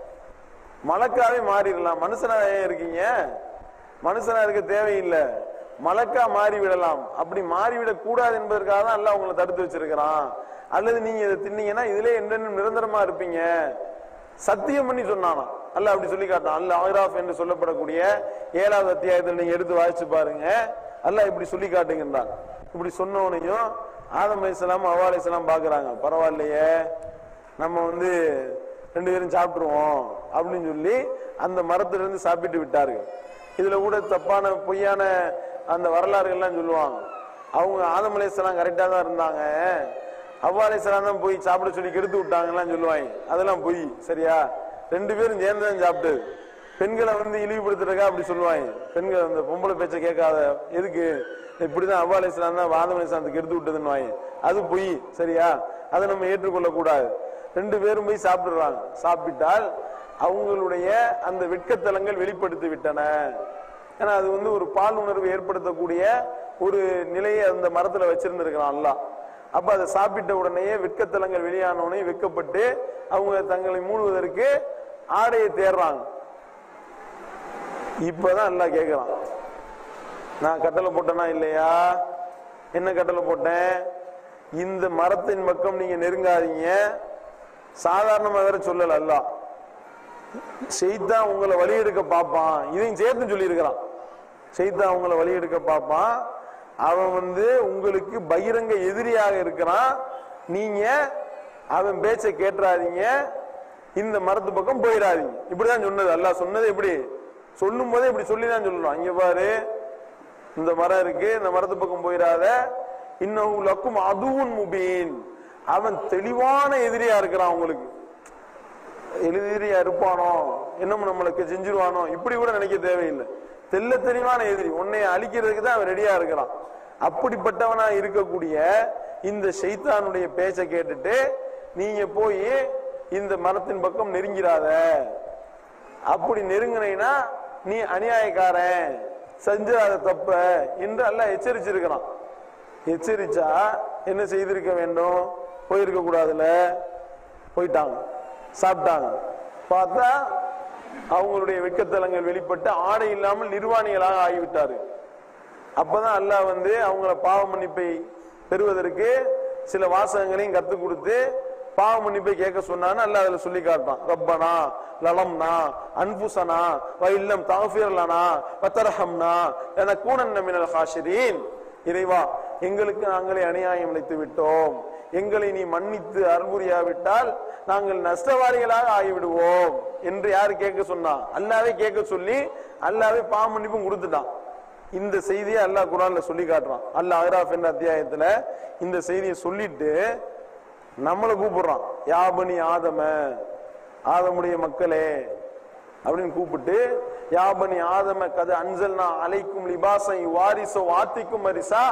மலக்காவே மாறிடலாம் மனுஷனா ஏன் இருக்கீங்க மனுஷனா இருக்க தேவையில்லை மலக்கா மாறி விடலாம் அப்படி மாறிவிடக் கூடாது என்பதற்காக தான் அல்லாஹ் உங்களை தடுத்து வச்சிருக்கிறான் அல்லது நீங்க இதை தின்னீங்கன்னா இதுல என்னென்ன நிரந்தரமா இருப்பீங்க சத்தியம் பண்ணி சொன்னானா அல்லாஹ் அப்படி சொல்லி காட்டான் அல்ல ஆகிராஃப் என்று சொல்லப்படக்கூடிய ஏழாவது அத்தியாயத்தில் நீங்க எடுத்து வாசிச்சு பாருங்க அல்லாஹ் இப்படி சொல்லி காட்டுகின்றான் இப்படி சொன்னவனையும் ஆதம் அலைஹிஸ்ஸலாம் அவ்வா அலைஹிஸ்ஸலாம் பாக்குறாங்க பரவாயில்லையே நம்ம வந்து ரெண்டு பேரும் சாப்பிட்டுருவோம் அப்படின்னு சொல்லி அந்த மரத்துல இருந்து சாப்பிட்டு விட்டார்கள் இதுல கூட தப்பான பொய்யான அந்த வரலாறுகள்லாம் சொல்லுவாங்க அவங்க ஆதம் அலைஹிஸ்ஸலாம் கரெக்டா தான் இருந்தாங்க அவ்வா அலைஹிஸ்ஸலாம் தான் போய் சாப்பிட சொல்லி கெடுத்து விட்டாங்கலாம் சொல்லுவாங்க அதெல்லாம் பொய் சரியா ரெண்டு பேரும் சேர்ந்து தான் சாப்பிட்டது பெண்களை வந்து இழிவுபடுத்துறதுக்கா அப்படி சொல்லுவாங்க பெண்கள் அந்த பொம்பளை பேச்சை கேட்காத எதுக்கு இப்படிதான் அவ்வா அலைஹிஸ்ஸலாம் தான் ஆதம் அலைஹிஸ்ஸலாத்துக்கு எடுத்து விட்டதுன்னு வாங்க அது பொய் சரியா அதை நம்ம ஏற்றுக்கொள்ள கூடாது ரெண்டு பேரும் போய் சாப்பிடுறாங்க சாப்பிட்டால் அவங்களுடைய அந்த வெட்கத்தலங்கள் வெளிப்படுத்தி விட்டன ஏன்னா அது வந்து ஒரு பால் உணர்வு ஏற்படுத்தக்கூடிய ஒரு நிலையை அந்த மரத்துல வச்சிருந்திருக்கிறான் அல்லாஹ் அப்ப அதை சாப்பிட்ட உடனேயே வெட்கத்தலங்கள் வெளியான உடனே வெட்கப்பட்டு அவங்க தங்களை மூடுவதற்கு ஆடையை தேடுறாங்க இப்பதான் அல்லாஹ் கேக்குறான் நான் கட்டளை போட்டேனா இல்லையா என்ன கட்டளை போட்டேன் இந்த மரத்தின் பக்கம் நீங்க நெருங்காதீங்க சாதாரணமா வேற சொல்லல அல்லாஹ் செய்தான் உங்களை வழி எடுக்க பார்ப்பான் இதையும் சேர்த்து சொல்லி இருக்கிறான் செய்தான் உங்களை வழி எடுக்க பார்ப்பான் அவன் வந்து உங்களுக்கு பகிரங்க எதிரியாக இருக்கிறான் நீங்க அவன் பேச்சை கேட்டுறாதீங்க இந்த மரத்து பக்கம் போயிடாதீங்க இப்படிதான் சொன்னது அல்லாஹ் சொன்னது எப்படி சொல்லும் போதே இப்படி சொல்லி தான் சொல்லணும் இங்க பாரு இந்த மரம் இருக்கு இந்த மரத்து பக்கம் போயிடாத இன்னும் லக்கும் அதுவும் முபீன் அவன் தெளிவான எதிரியா இருக்கிறான் உங்களுக்கு எதிரியா இருப்பானோ இன்னும் நம்மளுக்கு செஞ்சிருவானோ இப்படி கூட நினைக்க தேவையில்லை தெல்ல தெளிவான எதிரி உன்னை அழிக்கிறதுக்கு தான் அவன் ரெடியா இருக்கிறான் அப்படிப்பட்டவனா இருக்கக்கூடிய இந்த ஷைத்தானுடைய பேச்சை கேட்டுட்டு நீங்க போய் இந்த மரத்தின் பக்கம் நெருங்கிறாத அப்படி நெருங்கினா நீ அநியாயக்காரன் செஞ்சிடாத தப்ப என்று அல்லாஹ் எச்சரிச்சிருக்கிறான் எச்சரிச்சா என்ன செய்திருக்க வேண்டும் போயிருக்க கூடாதுல போயிட்டாங்க சாப்பிட்டாங்க பார்த்தா அவங்களுடைய வெக்கத்தலங்கள் வெளிப்பட்டு ஆடை இல்லாமல் நிர்வாணிகளாக ஆகிவிட்டாரு அப்பதான் அல்லாஹ் வந்து அவங்கள பாவ மன்னிப்பை பெறுவதற்கு சில வாசகங்களையும் கத்து கொடுத்து பாவ மன்னிப்பை கேட்க சொன்னான்னு அல்லாஹ் அதுல சொல்லி காட்டான் ரப்பனா லலம்னா அன்புசனா வ இல்லம் தஃபீர்லனா வதர்ஹம்னா என கூனன்ன மினல் ஹாஷிரீன் இறைவா எங்களுக்கு நாங்களே அநியாயம் இழைத்து விட்டோம் எங்களை நீ மன்னித்து அருள்புரியாவிட்டால் நாங்கள் நஷ்டவாரிகளாக ஆகிவிடுவோம் என்று யாரு கேட்க சொன்னா அல்லாவே கேட்க சொல்லி அல்லாவே பாவ மன்னிப்பும் கொடுத்துட்டான் இந்த செய்தியை அல்லாஹ் குரான்ல சொல்லி காட்டுறான் அல்லாஹ் அஹ்ராஃப் என்ற அத்தியாயத்துல இந்த செய்தியை சொல்லிட்டு நம்மளை கூப்பிடுறான் யாபனி ஆதம ஆதமுடைய மக்களே அப்படின்னு கூப்பிட்டு யாபனி ஆதம கது அன்சல்னா அலைக்கும் லிபாசை வாரிசோ ஆத்திக்கும் அரிசா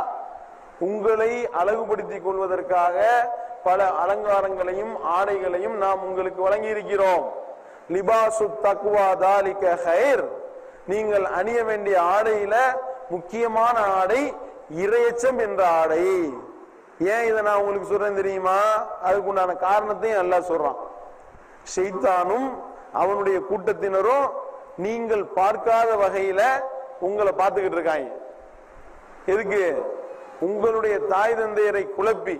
உங்களை அழகுபடுத்திக் கொள்வதற்காக பல அலங்காரங்களையும் ஆடைகளையும் நாம் உங்களுக்கு வழங்கி இருக்கிறோம் லிபாசு தக்குவா தாலிக ஹைர் நீங்கள் அணிய வேண்டிய ஆடையில முக்கியமான ஆடை இரையச்சம் என்ற ஆடை ஏன் இதை நான் உங்களுக்கு சொல்றேன் தெரியுமா அதுக்கு உண்டான காரணத்தையும் எல்லாம் சொல்றான் ஷெய்தானும் அவனுடைய கூட்டத்தினரும் நீங்கள் பார்க்காத வகையில உங்களை பார்த்துக்கிட்டு இருக்காங்க எதுக்கு உங்களுடைய தாய் தந்தையரை குழப்பி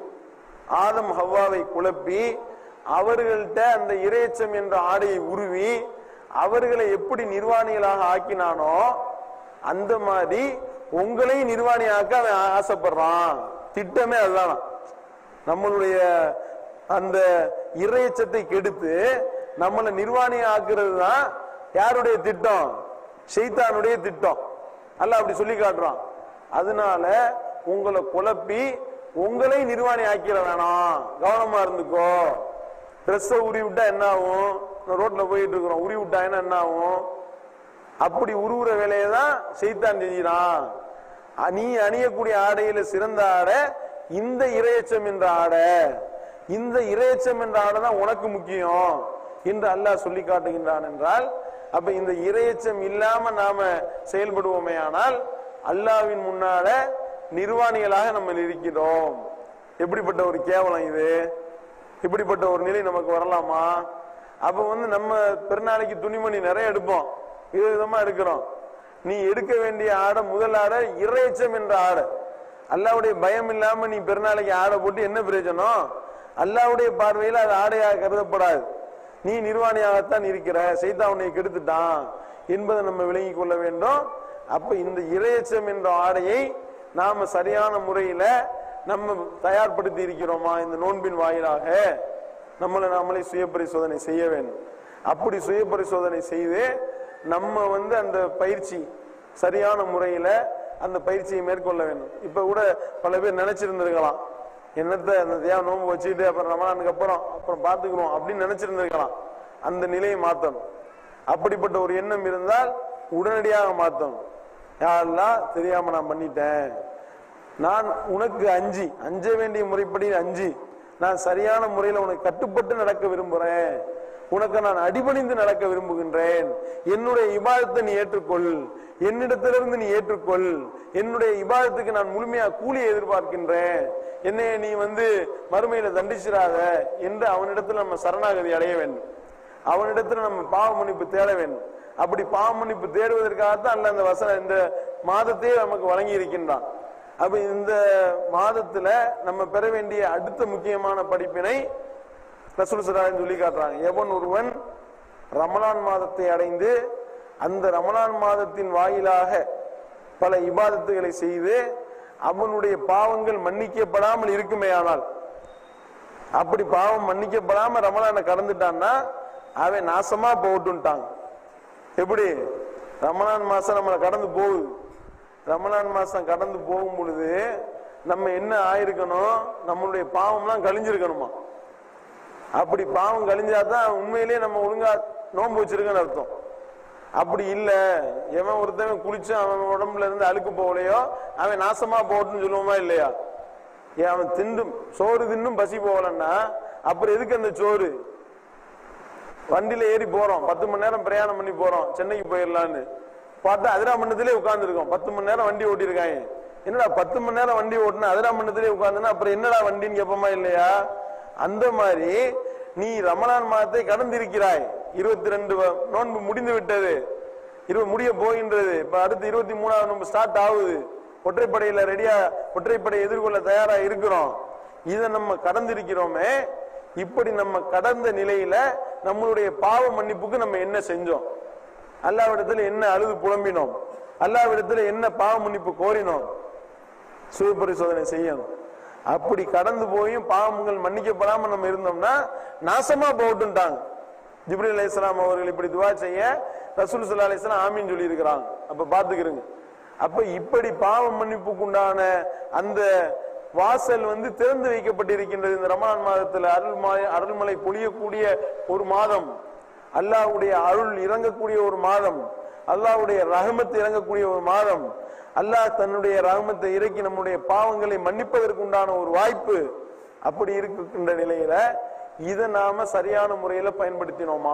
ஆதம் ஹவ்வாவை குழப்பி அவர்கள்ட்ட அந்த இரையச்சம் என்ற ஆடையை உருவி அவர்களை எப்படி நிர்வாணிகளாக ஆக்கினானோ அந்த மாதிரி உங்களையும் நிர்வாணியாக்க அவன் ஆ- ஆசைப்படுறான் திட்டமே அதுதான் நம்மளுடைய அந்த இறையச்சத்தை கெடுத்து நம்மளை நிர்வாணி ஆக்குறது தான் யாருடைய திட்டம் ஷெய்தானுடைய திட்டம் அல்ல அப்படி சொல்லி காட்டுறான் அதனால உங்களை குழப்பி உங்களை நிர்வாணி ஆக்கிட வேணாம் கவனமா இருந்துக்கோ ட்ரெஸ்ஸை உரி விட்டா என்ன ஆகும் ரோட்ல போயிட்டு இருக்கிறோம் உரி விட்டாங்கன்னா என்ன ஆகும் அப்படி உருவுற வேலையை தான் செய்தான் செஞ்சிடான் அ- நீ அணியக்கூடிய ஆடையில சிறந்த ஆடை இந்த இரையச்சம் என்ற ஆடை இந்த இரையச்சம் என்ற ஆடை தான் உனக்கு முக்கியம் என்று அல்லாஹ் சொல்லி காட்டுகின்றான் என்றால் அப்ப இந்த இரையச்சம் இல்லாம நாம செயல்படுவோமே ஆனால் அல்லாவின் முன்னால நிர்வாணிகளாக நம்ம இருக்கிறோம் எப்படிப்பட்ட ஒரு கேவலம் இது இப்படிப்பட்ட ஒரு நிலை நமக்கு வரலாமா அப்ப வந்து நம்ம பெருநாளைக்கு துணிமணி நிறைய எடுப்போம் விதவிதமா எடுக்கிறோம் நீ எடுக்க வேண்டிய ஆடை முதல் ஆடை இறைச்சம் என்ற ஆடை அல்லாவுடைய பயம் இல்லாம நீ பெருநாளைக்கு ஆடை போட்டு என்ன பிரயோஜனம் அல்லாவுடைய பார்வையில அது ஆடையாக கருதப்படாது நீ நிர்வாணியாகத்தான் இருக்கிற செய்தா உன்னை கெடுத்துட்டான் என்பதை நம்ம விளங்கிக் கொள்ள வேண்டும் அப்ப இந்த இறையச்சம் என்ற ஆடையை நாம சரியான முறையில நம்ம தயார்படுத்தி இருக்கிறோமா இந்த நோன்பின் வாயிலாக நம்மளை நாமளே சுய பரிசோதனை செய்ய வேண்டும் அப்படி சுய பரிசோதனை செய்து நம்ம வந்து அந்த பயிற்சி சரியான முறையில அந்த பயிற்சியை மேற்கொள்ள வேண்டும் இப்ப கூட பல பேர் நினைச்சிருந்திருக்கலாம் என்னத்த அந்த தேவ நோன்பு வச்சுட்டு அப்புறம் ரமலானுக்கு அப்புறம் அப்புறம் பாத்துக்கிறோம் அப்படின்னு நினைச்சிருந்திருக்கலாம் அந்த நிலையை மாத்தணும் அப்படிப்பட்ட ஒரு எண்ணம் இருந்தால் உடனடியாக மாத்தணும் யாரெல்லாம் தெரியாம நான் பண்ணிட்டேன் நான் உனக்கு அஞ்சி அஞ்ச வேண்டிய முறைப்படி அஞ்சி நான் சரியான முறையில் உனக்கு கட்டுப்பட்டு நடக்க விரும்புறேன் உனக்கு நான் அடிபணிந்து நடக்க விரும்புகின்றேன் என்னுடைய இபாதத்தை நீ ஏற்றுக்கொள் என்னிடத்திலிருந்து நீ ஏற்றுக்கொள் என்னுடைய இபாதத்துக்கு நான் முழுமையா கூலி எதிர்பார்க்கின்றேன் என்னைய நீ வந்து மறுமையில தண்டிச்சிடாத என்று அவனிடத்தில் நம்ம சரணாகதி அடைய வேண்டும் அவனிடத்துல நம்ம பாவ மன்னிப்பு தேட வேண்டும் அப்படி பாவ மன்னிப்பு தேடுவதற்காகத்தான் அல்ல அந்த வசனம் இந்த மாதத்தையே நமக்கு வழங்கி இருக்கின்றான் அப்ப இந்த மாதத்துல நம்ம பெற வேண்டிய அடுத்த முக்கியமான படிப்பினை ரசூல் சலாஹ் சொல்லி காட்டுறாங்க எவன் ஒருவன் ரமலான் மாதத்தை அடைந்து அந்த ரமலான் மாதத்தின் வாயிலாக பல இபாதத்துகளை செய்து அவனுடைய பாவங்கள் மன்னிக்கப்படாமல் இருக்குமேயானால் அப்படி பாவம் மன்னிக்கப்படாம ரமலானை கடந்துட்டான்னா அவன் நாசமா போட்டுட்டாங்க எப்படி ரமலான் மாசம் நம்மளை கடந்து போகுது ரமலான் மாசம் கடந்து போகும் பொழுது நம்ம என்ன ஆயிருக்கணும் நம்மளுடைய பாவம்லாம் கழிஞ்சிருக்கணுமா அப்படி பாவம் கழிஞ்சாதான் உண்மையிலேயே நம்ம ஒழுங்கா நோன்பு வச்சிருக்கோன்னு அர்த்தம் அப்படி இல்ல எவன் ஒருத்தவன் குளிச்சு அவன் உடம்புல இருந்து அழுக்கு போகலையோ அவன் நாசமா போட்டுன்னு சொல்லுவோமா இல்லையா ஏன் அவன் திண்டும் சோறு தின்னும் பசி போகலன்னா அப்புறம் எதுக்கு அந்த சோறு வண்டியில ஏறி போறோம் பத்து மணி நேரம் பிரயாணம் பண்ணி போறோம் சென்னைக்கு போயிடலான்னு பார்த்தா அதிராமண்டத்திலே உட்கார்ந்துருக்கோம் பத்து மணி நேரம் வண்டி ஓட்டிருக்காங்க என்னடா பத்து மணி நேரம் வண்டி ஓட்டுனா அதிராமண்டத்திலே உட்கார்ந்துனா அப்புறம் என்னடா வண்டின்னு கேட்போமா இல்லையா அந்த மாதிரி நீ ரமலான் மாதத்தை கடந்திருக்கிறாய் இருபத்தி ரெண்டு நோன்பு முடிந்து விட்டது இருபது முடிய போகின்றது இப்ப அடுத்து இருபத்தி மூணாவது நோன்பு ஸ்டார்ட் ஆகுது ஒற்றைப்படையில ரெடியா ஒற்றைப்படை எதிர்கொள்ள தயாரா இருக்கிறோம் இதை நம்ம கடந்திருக்கிறோமே இப்படி நம்ம கடந்த நிலையில நம்மளுடைய பாவ மன்னிப்புக்கு நம்ம என்ன செஞ்சோம் அல்லாவிடத்துல என்ன அழுது புலம்பினோம் அல்லாவிடத்துல என்ன பாவ மன்னிப்பு கோரினோம் சுய பரிசோதனை செய்யணும் அப்படி கடந்து போயும் பாவங்கள் மன்னிக்கப்படாம நம்ம இருந்தோம்னா நாசமா போட்டுட்டாங்க ஜிப்ரி அலி இஸ்லாம் அவர்கள் இப்படி துவா செய்ய ரசூல் சல்லா அலிஸ்லாம் ஆமின்னு சொல்லி இருக்கிறாங்க அப்ப பாத்துக்கிறோங்க அப்ப இப்படி பாவ மன்னிப்புக்கு உண்டான அந்த வாசல் வந்து திறந்து வைக்கப்பட்டிருக்கின்றது இந்த ரமலான் மாதத்துல அருள்மலை அருள்மலை பொழியக்கூடிய ஒரு மாதம் அல்லாஹ்வுடைய அருள் இறங்கக்கூடிய ஒரு மாதம் அல்லாஹ்வுடைய ரஹமத் இறங்கக்கூடிய ஒரு மாதம் அல்லாஹ் தன்னுடைய ரஹமத்தை இறக்கி நம்முடைய பாவங்களை மன்னிப்பதற்கு உண்டான ஒரு வாய்ப்பு அப்படி இருக்கின்ற நிலையில இதை நாம சரியான முறையில பயன்படுத்தினோமா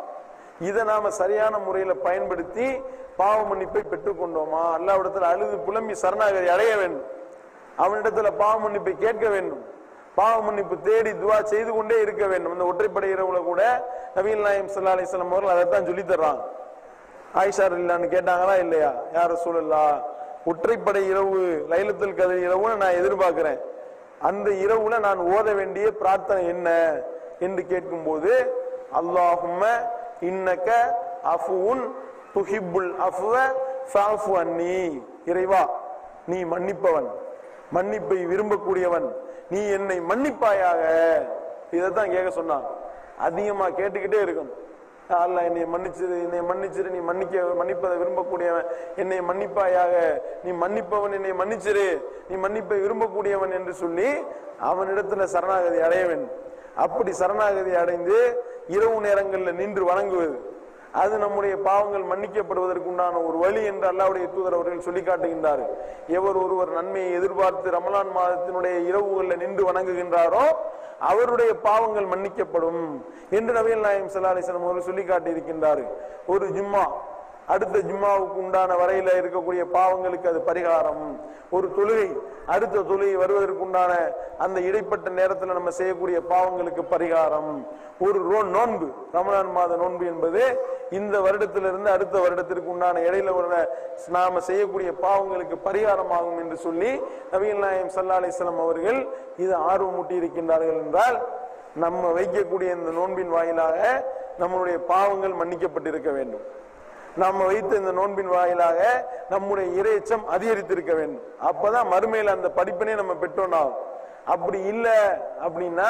இதை நாம சரியான முறையில பயன்படுத்தி பாவ மன்னிப்பை பெற்றுக்கொண்டோமா அல்லாவிடத்துல அழுது புலம்பி சரணாகதி அடைய வேண்டும் அவனிடத்துல பாவ மன்னிப்பை கேட்க வேண்டும் பாவ மன்னிப்பு தேடி துவா செய்து கொண்டே இருக்க வேண்டும் இந்த ஒற்றைப்படை இரவுல கூட நபீல் நாயம் சல்லா அலிஸ்லாம் அவர்கள் அதைத்தான் சொல்லி தர்றாங்க ஆயிஷா இல்லான்னு கேட்டாங்களா இல்லையா யார சூழல்லா ஒற்றைப்படை இரவு லைலத்துல் கதிர் இரவுன்னு நான் எதிர்பார்க்கிறேன் அந்த இரவுல நான் ஓத வேண்டிய பிரார்த்தனை என்ன என்று கேட்கும்போது அல்லாஹும்ம இன்னக்க அஃபுன் துஹிப்புல் அஃப்வ ஃபஅஃபு அன்னி இறைவா நீ மன்னிப்பவன் மன்னிப்பை விரும்பக்கூடியவன் நீ என்னை மன்னிப்பாயாக இதைத்தான் கேட்க சொன்னான் அதிகமா கேட்டுக்கிட்டே இருக்கணும் அல்ல என்னை மன்னிச்சிரு என்னை மன்னிச்சிரு நீ மன்னிக்க மன்னிப்பதை விரும்பக்கூடியவன் என்னை மன்னிப்பாயாக நீ மன்னிப்பவன் என்னை மன்னிச்சிரு நீ மன்னிப்பை விரும்பக்கூடியவன் என்று சொல்லி அவனிடத்துல சரணாகதி அடைய வேண்டும் அப்படி சரணாகதி அடைந்து இரவு நேரங்களில் நின்று வணங்குவது அது நம்முடைய பாவங்கள் மன்னிக்கப்படுவதற்கு உண்டான ஒரு வழி என்று அல்லாவுடைய தூதர் அவர்கள் சொல்லி காட்டுகின்றார் எவர் ஒருவர் நன்மையை எதிர்பார்த்து ரமலான் மாதத்தினுடைய இரவுகளில் நின்று வணங்குகின்றாரோ அவருடைய பாவங்கள் மன்னிக்கப்படும் என்று நபிகள் நாயம் சல்லா அலிஸ்லாம் அவர்கள் சொல்லி காட்டியிருக்கின்றார் ஒரு ஜும்மா அடுத்த ஜும்மாவுக்கு உண்டான வரையில இருக்கக்கூடிய பாவங்களுக்கு அது பரிகாரம் ஒரு தொழுகை அடுத்த தொழுகை வருவதற்கு உண்டான அந்த இடைப்பட்ட நேரத்தில் நம்ம செய்யக்கூடிய பாவங்களுக்கு பரிகாரம் ஒரு ரோ- நோன்பு ரமலான் மாத நோன்பு என்பது இந்த வருடத்திலிருந்து அடுத்த வருடத்திற்கு உண்டான இடையில உள்ள நாம செய்யக்கூடிய பாவங்களுக்கு பரிகாரமாகும் என்று சொல்லி நபிகள் நாயம் சல்லா அலிஸ்லாம் அவர்கள் இது ஆர்வமூட்டி இருக்கின்றார்கள் என்றால் நம்ம வைக்கக்கூடிய இந்த நோன்பின் வாயிலாக நம்மளுடைய பாவங்கள் மன்னிக்கப்பட்டிருக்க வேண்டும் நாம வைத்த இந்த நோன்பின் வாயிலாக நம்முடைய இறைச்சம் அதிகரித்திருக்க வேண்டும் அப்பதான் மறுமையில அந்த படிப்பினை நம்ம பெற்றோம் அப்படி இல்லை அப்படின்னா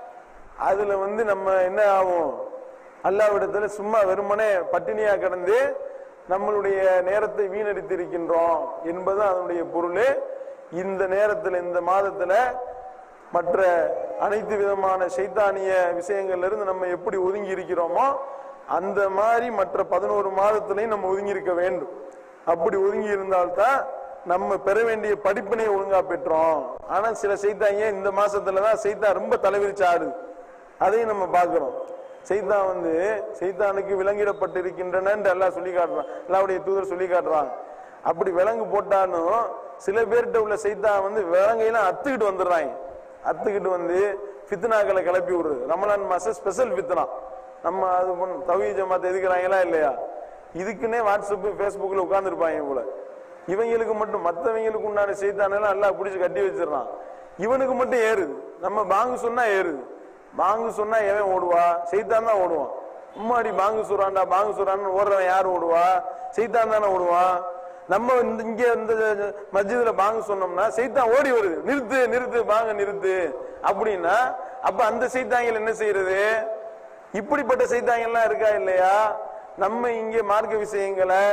அதுல வந்து நம்ம என்ன ஆகும் அல்லாவிடத்துல சும்மா வெறுமனே பட்டினியா கிடந்து நம்மளுடைய நேரத்தை வீணடித்திருக்கின்றோம் என்பது அதனுடைய பொருள் இந்த நேரத்துல இந்த மாதத்துல மற்ற அனைத்து விதமான சைத்தானிய விஷயங்கள்ல இருந்து நம்ம எப்படி ஒதுங்கி இருக்கிறோமோ அந்த மாதிரி மற்ற பதினோரு மாதத்திலையும் நம்ம ஒதுங்கி இருக்க வேண்டும் அப்படி ஒதுங்கி இருந்தால்தான் நம்ம பெற வேண்டிய படிப்பினை ஒழுங்கா பெற்றோம் ஆனா சில செய்தாங்க இந்த மாசத்துலதான் செய்தா ரொம்ப தலைவிரிச்சு ஆடுது அதையும் நம்ம பார்க்கிறோம் செய்தான் வந்து செய்தானுக்கு விலங்கிடப்பட்டிருக்கின்றன எல்லாம் சொல்லி காட்டுறான் எல்லாவுடைய தூதர் சொல்லி காட்டுறான் அப்படி விலங்கு போட்டாலும் சில பேர்கிட்ட உள்ள செய்தான் வந்து விலங்கையெல்லாம் அத்துக்கிட்டு வந்துடுறாங்க அத்துக்கிட்டு வந்து ஃபித்னாக்களை கிளப்பி விடுறது ரமலான் மாசம் ஸ்பெஷல் ஃபித்னா நம்ம அது தவி ஜமாத் எதுக்குறாங்களா இல்லையா இதுக்குன்னே வாட்ஸ்அப் ஃபேஸ்புக்கில் உட்காந்துருப்பாங்க போல இவங்களுக்கு மட்டும் மற்றவங்களுக்கு உண்டான செய்தானெல்லாம் எல்லாம் பிடிச்சி கட்டி வச்சிடறான் இவனுக்கு மட்டும் ஏறுது நம்ம பாங்கு சொன்னா ஏறுது பாங்கு சொன்னா எவன் ஓடுவா செய்தான் தான் ஓடுவான் உம்மாடி பாங்கு சொல்றான்டா பாங்கு சொல்றான்னு ஓடுறவன் யார் ஓடுவா செய்தான் தானே ஓடுவான் நம்ம இந்த- இங்க இந்த மஸ்ஜிதுல பாங்கு சொன்னோம்னா செய்தான் ஓடி வருது நிறுத்து நிறுத்து பாங்க நிறுத்து அப்படின்னா அப்ப அந்த செய்தாங்கள் என்ன செய்யறது இப்படிப்பட்ட செய்தாங்கள்லாம் இருக்கா இல்லையா நம்ம இங்கே மார்க்க விஷயங்களை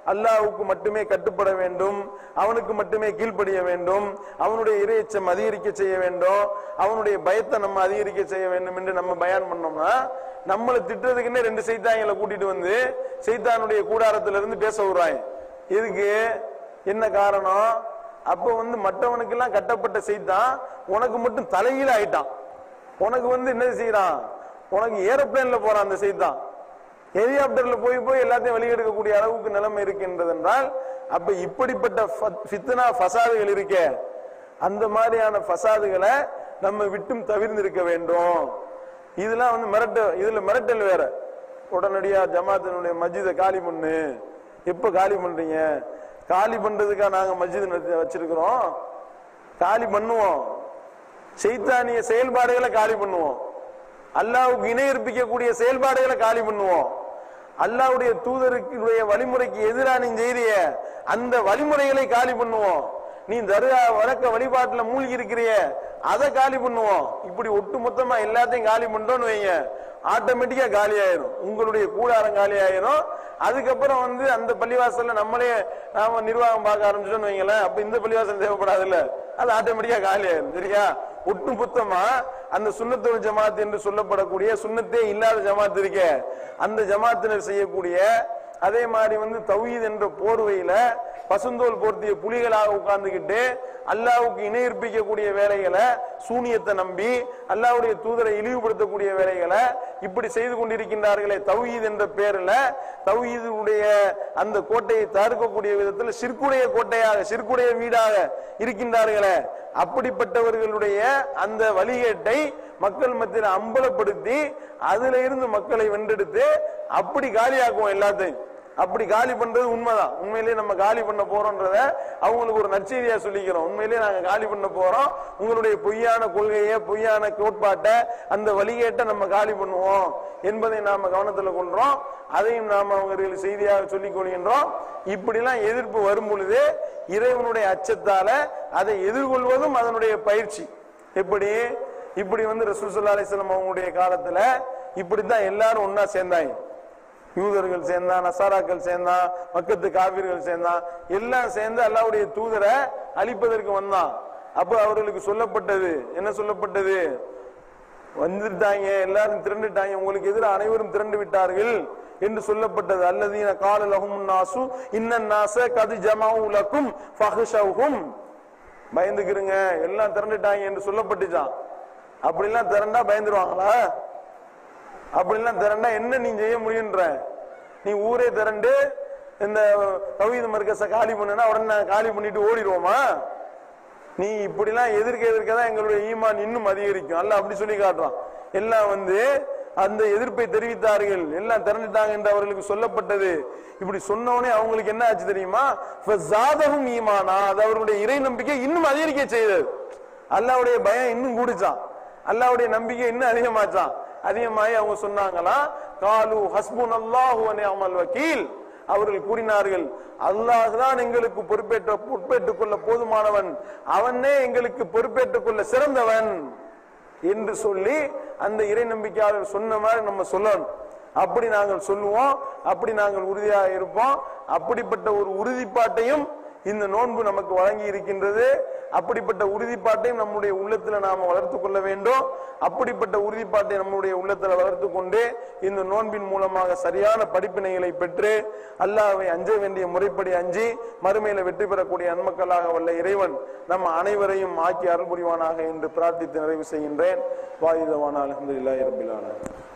அல்லாஹ்வுக்கு மட்டுமே கட்டுப்பட வேண்டும் அவனுக்கு மட்டுமே கீழ்ப்படிய வேண்டும் அவனுடைய இறையச்சம் அதிகரிக்க செய்ய வேண்டும் அவனுடைய பயத்தை நம்ம அதிகரிக்க செய்ய வேண்டும் என்று நம்ம பயான் பண்ணோம்னா நம்மளை திட்டுறதுக்குன்னே ரெண்டு செய்தாங்களை கூட்டிட்டு வந்து செய்தானுடைய கூடாரத்துல இருந்து பேச விடுறாங்க இதுக்கு என்ன காரணம் அப்ப வந்து மற்றவனுக்கு எல்லாம் கட்டப்பட்ட செய்தான் உனக்கு மட்டும் தலைகீழ ஆயிட்டான் உனக்கு வந்து என்ன செய்யறான் உனக்கு ஏரோப்ளேன்ல போறான் அந்த செய்தான் ஹெலிகாப்டர்ல போய் போய் எல்லாத்தையும் வெளியெடுக்கக்கூடிய அளவுக்கு நிலைமை இருக்கின்றது என்றால் அப்ப இப்படிப்பட்ட ஃப- ஃபித்னா ஃபசாதுகள் இருக்கே அந்த மாதிரியான ஃபசாதுகளை நம்ம விட்டும் தவிர்ந்திருக்க வேண்டும் இதெல்லாம் வந்து மிரட்ட இதுல மிரட்டல் வேற உடனடியா ஜமாத்தினுடைய மஸ்ஜிதை காலி பண்ணு எப்ப காலி பண்றீங்க காலி பண்றதுக்கா நாங்க மஸ்ஜித் நடத்தி வச்சிருக்கிறோம் காலி பண்ணுவோம் செய்தானிய செயல்பாடுகளை காலி பண்ணுவோம் அல்லாஹ்வுக்கு இணை இருப்பிக்கக்கூடிய செயல்பாடுகளை காலி பண்ணுவோம் அல்லாஹ்வுடைய தூதருக்கு வழிமுறைக்கு எதிரான நீ செய்திய அந்த வழிமுறைகளை காலி பண்ணுவோம் நீ தர்கா வழக்க வழிபாட்டுல மூழ்கி இருக்கிறிய அதை காலி பண்ணுவோம் இப்படி ஒட்டு மொத்தமா எல்லாத்தையும் காலி பண்ணிட்டோம்னு வைங்க ஆட்டோமேட்டிக்கா காலி ஆயிரும் உங்களுடைய கூடாரம் காலி ஆயிரும் அதுக்கப்புறம் வந்து அந்த பள்ளிவாசல்ல நம்மளே நாம நிர்வாகம் பார்க்க ஆரம்பிச்சோம்னு வைங்களேன் அப்ப இந்த பள்ளிவாசல் தேவைப்படாதுல்ல அது ஆட்டோமேட்டிக்கா காலி ஆயிரும் சரியா ஒட்டு மொத்தமா அந்த சுண்ணத்துல் ஜமாத் என்று சொல்லப்படக்கூடிய சுண்ணத்தே இல்லாத ஜமாத் இருக்கே அந்த ஜமாத்தினர் செய்யக்கூடிய அதே மாதிரி வந்து தௌஹீத் என்ற போர்வையில பசுந்தோல் போர்த்திய புலிகளாக உட்கார்ந்துகிட்டு அல்லாஹ்வுக்கு இணையிற்பிக்கக்கூடிய வேலைகளை சூனியத்தை நம்பி அல்லாஹ்வுடைய தூதரை இழிவுபடுத்தக்கூடிய வேலைகளை இப்படி செய்து கொண்டிருக்கின்றார்களே தௌஹீத் என்ற பேர்ல தௌஹீதுடைய அந்த கோட்டையை தடுக்கக்கூடிய விதத்தில் சிற்குடைய கோட்டையாக சிற்குடைய வீடாக இருக்கின்றார்களே அப்படிப்பட்டவர்களுடைய அந்த வழிகேட்டை மக்கள் மத்தியில் அம்பலப்படுத்தி அதுல இருந்து மக்களை வென்றெடுத்து அப்படி காலியாக்குவோம் எல்லாத்தையும் அப்படி காலி பண்றது உண்மைதான் உண்மையிலேயே நம்ம காலி பண்ண போறோம்ன்றத அவங்களுக்கு ஒரு நற்செய்தியா சொல்லிக்கிறோம் உண்மையிலேயே நாங்க காலி பண்ண போறோம் உங்களுடைய பொய்யான கொள்கையை பொய்யான கோட்பாட்டை அந்த வழிகேட்டை நம்ம காலி பண்ணுவோம் என்பதை நாம கவனத்துல கொள்றோம் அதையும் நாம அவங்களுக்கு செய்தியாக சொல்லிக் கொள்கின்றோம் இப்படிலாம் எதிர்ப்பு வரும் பொழுது இறைவனுடைய அச்சத்தால அதை எதிர்கொள்வதும் அதனுடைய பயிற்சி எப்படி இப்படி வந்து ரசூல் ஸல்லல்லாஹு அலைஹி வஸல்லம் அவங்களுடைய காலத்துல இப்படித்தான் எல்லாரும் ஒன்னா சேர்ந்தாங்க யூதர்கள் சேர்ந்தான் நசாராக்கள் சேர்ந்தான் மக்கத்து காவிர்கள் சேர்ந்தான் எல்லாம் சேர்ந்து அல்லாவுடைய தூதரை அழிப்பதற்கு வந்தான் அப்ப அவர்களுக்கு சொல்லப்பட்டது என்ன சொல்லப்பட்டது வந்துட்டாங்க எல்லாரும் திரண்டுட்டாங்க உங்களுக்கு எதிராக அனைவரும் திரண்டு விட்டார்கள் என்று சொல்லப்பட்டது அல்லதீன கால லஹும் நாசு இன்னன் நாச கது ஜமாவு லக்கும் ஃபஹ்ஷவுஹும் பயந்துக்கிறங்க எல்லாம் திரண்டுட்டாங்க என்று சொல்லப்பட்டுச்சான் அப்படிலாம் திரண்டா பயந்துருவாங்களா அப்படிலாம் திரண்டா என்ன நீ செய்ய முடியுன்ற நீ ஊரே திரண்டு இந்த தௌஹீத் மர்க்கஸ காலி பண்ணுனா உடனே நான் காலி பண்ணிட்டு ஓடிடுவோமா நீ இப்படிலாம் எதிர்க்க எதிர்க்க தான் எங்களுடைய ஈமான் இன்னும் அதிகரிக்கும் அல்ல அப்படி சொல்லி காட்டுறான் எல்லாம் வந்து அந்த எதிர்ப்பை தெரிவித்தார்கள் எல்லாம் திரண்டுட்டாங்க என்று அவர்களுக்கு சொல்லப்பட்டது இப்படி சொன்னவனே அவங்களுக்கு என்ன ஆச்சு தெரியுமா ஜாதகம் ஈமானா அது அவர்களுடைய இறை நம்பிக்கை இன்னும் அதிகரிக்க செய்தது அல்லாவுடைய பயம் இன்னும் கூடிச்சான் அல்லாவுடைய நம்பிக்கை இன்னும் அதிகமாச்சான் அதிகமாகி அவங்க சொன்னாங்களா காலு ஹஸ்புன் அல்லாஹு அமல் வக்கீல் அவர்கள் கூறினார்கள் அல்லாஹ் தான் எங்களுக்கு பொறுப்பேற்ற பொறுப்பேற்றுக் கொள்ள போதுமானவன் அவனே எங்களுக்கு பொறுப்பேற்றுக் கொள்ள சிறந்தவன் என்று சொல்லி அந்த இறை நம்பிக்கையாளர் சொன்ன மாதிரி நம்ம சொல்லணும் அப்படி நாங்கள் சொல்லுவோம் அப்படி நாங்கள் உறுதியாக இருப்போம் அப்படிப்பட்ட ஒரு உறுதிப்பாட்டையும் இந்த நோன்பு நமக்கு வழங்கி இருக்கின்றது அப்படிப்பட்ட உறுதிப்பாட்டையும் நம்முடைய உள்ளத்துல நாம வளர்த்து கொள்ள வேண்டும் அப்படிப்பட்ட உறுதிப்பாட்டை நம்முடைய உள்ளத்துல வளர்த்து கொண்டு இந்த நோன்பின் மூலமாக சரியான படிப்பினைகளை பெற்று அல்லாஹ்வை அஞ்ச வேண்டிய முறைப்படி அஞ்சி மறுமையில வெற்றி பெறக்கூடிய அன்மக்களாக வல்ல இறைவன் நம்ம அனைவரையும் ஆக்கி அருள் புரிவானாக என்று பிரார்த்தித்து நிறைவு செய்கின்றேன் வாயுதவான அலமதுல்லாஹி ரபில் ஆலமீன்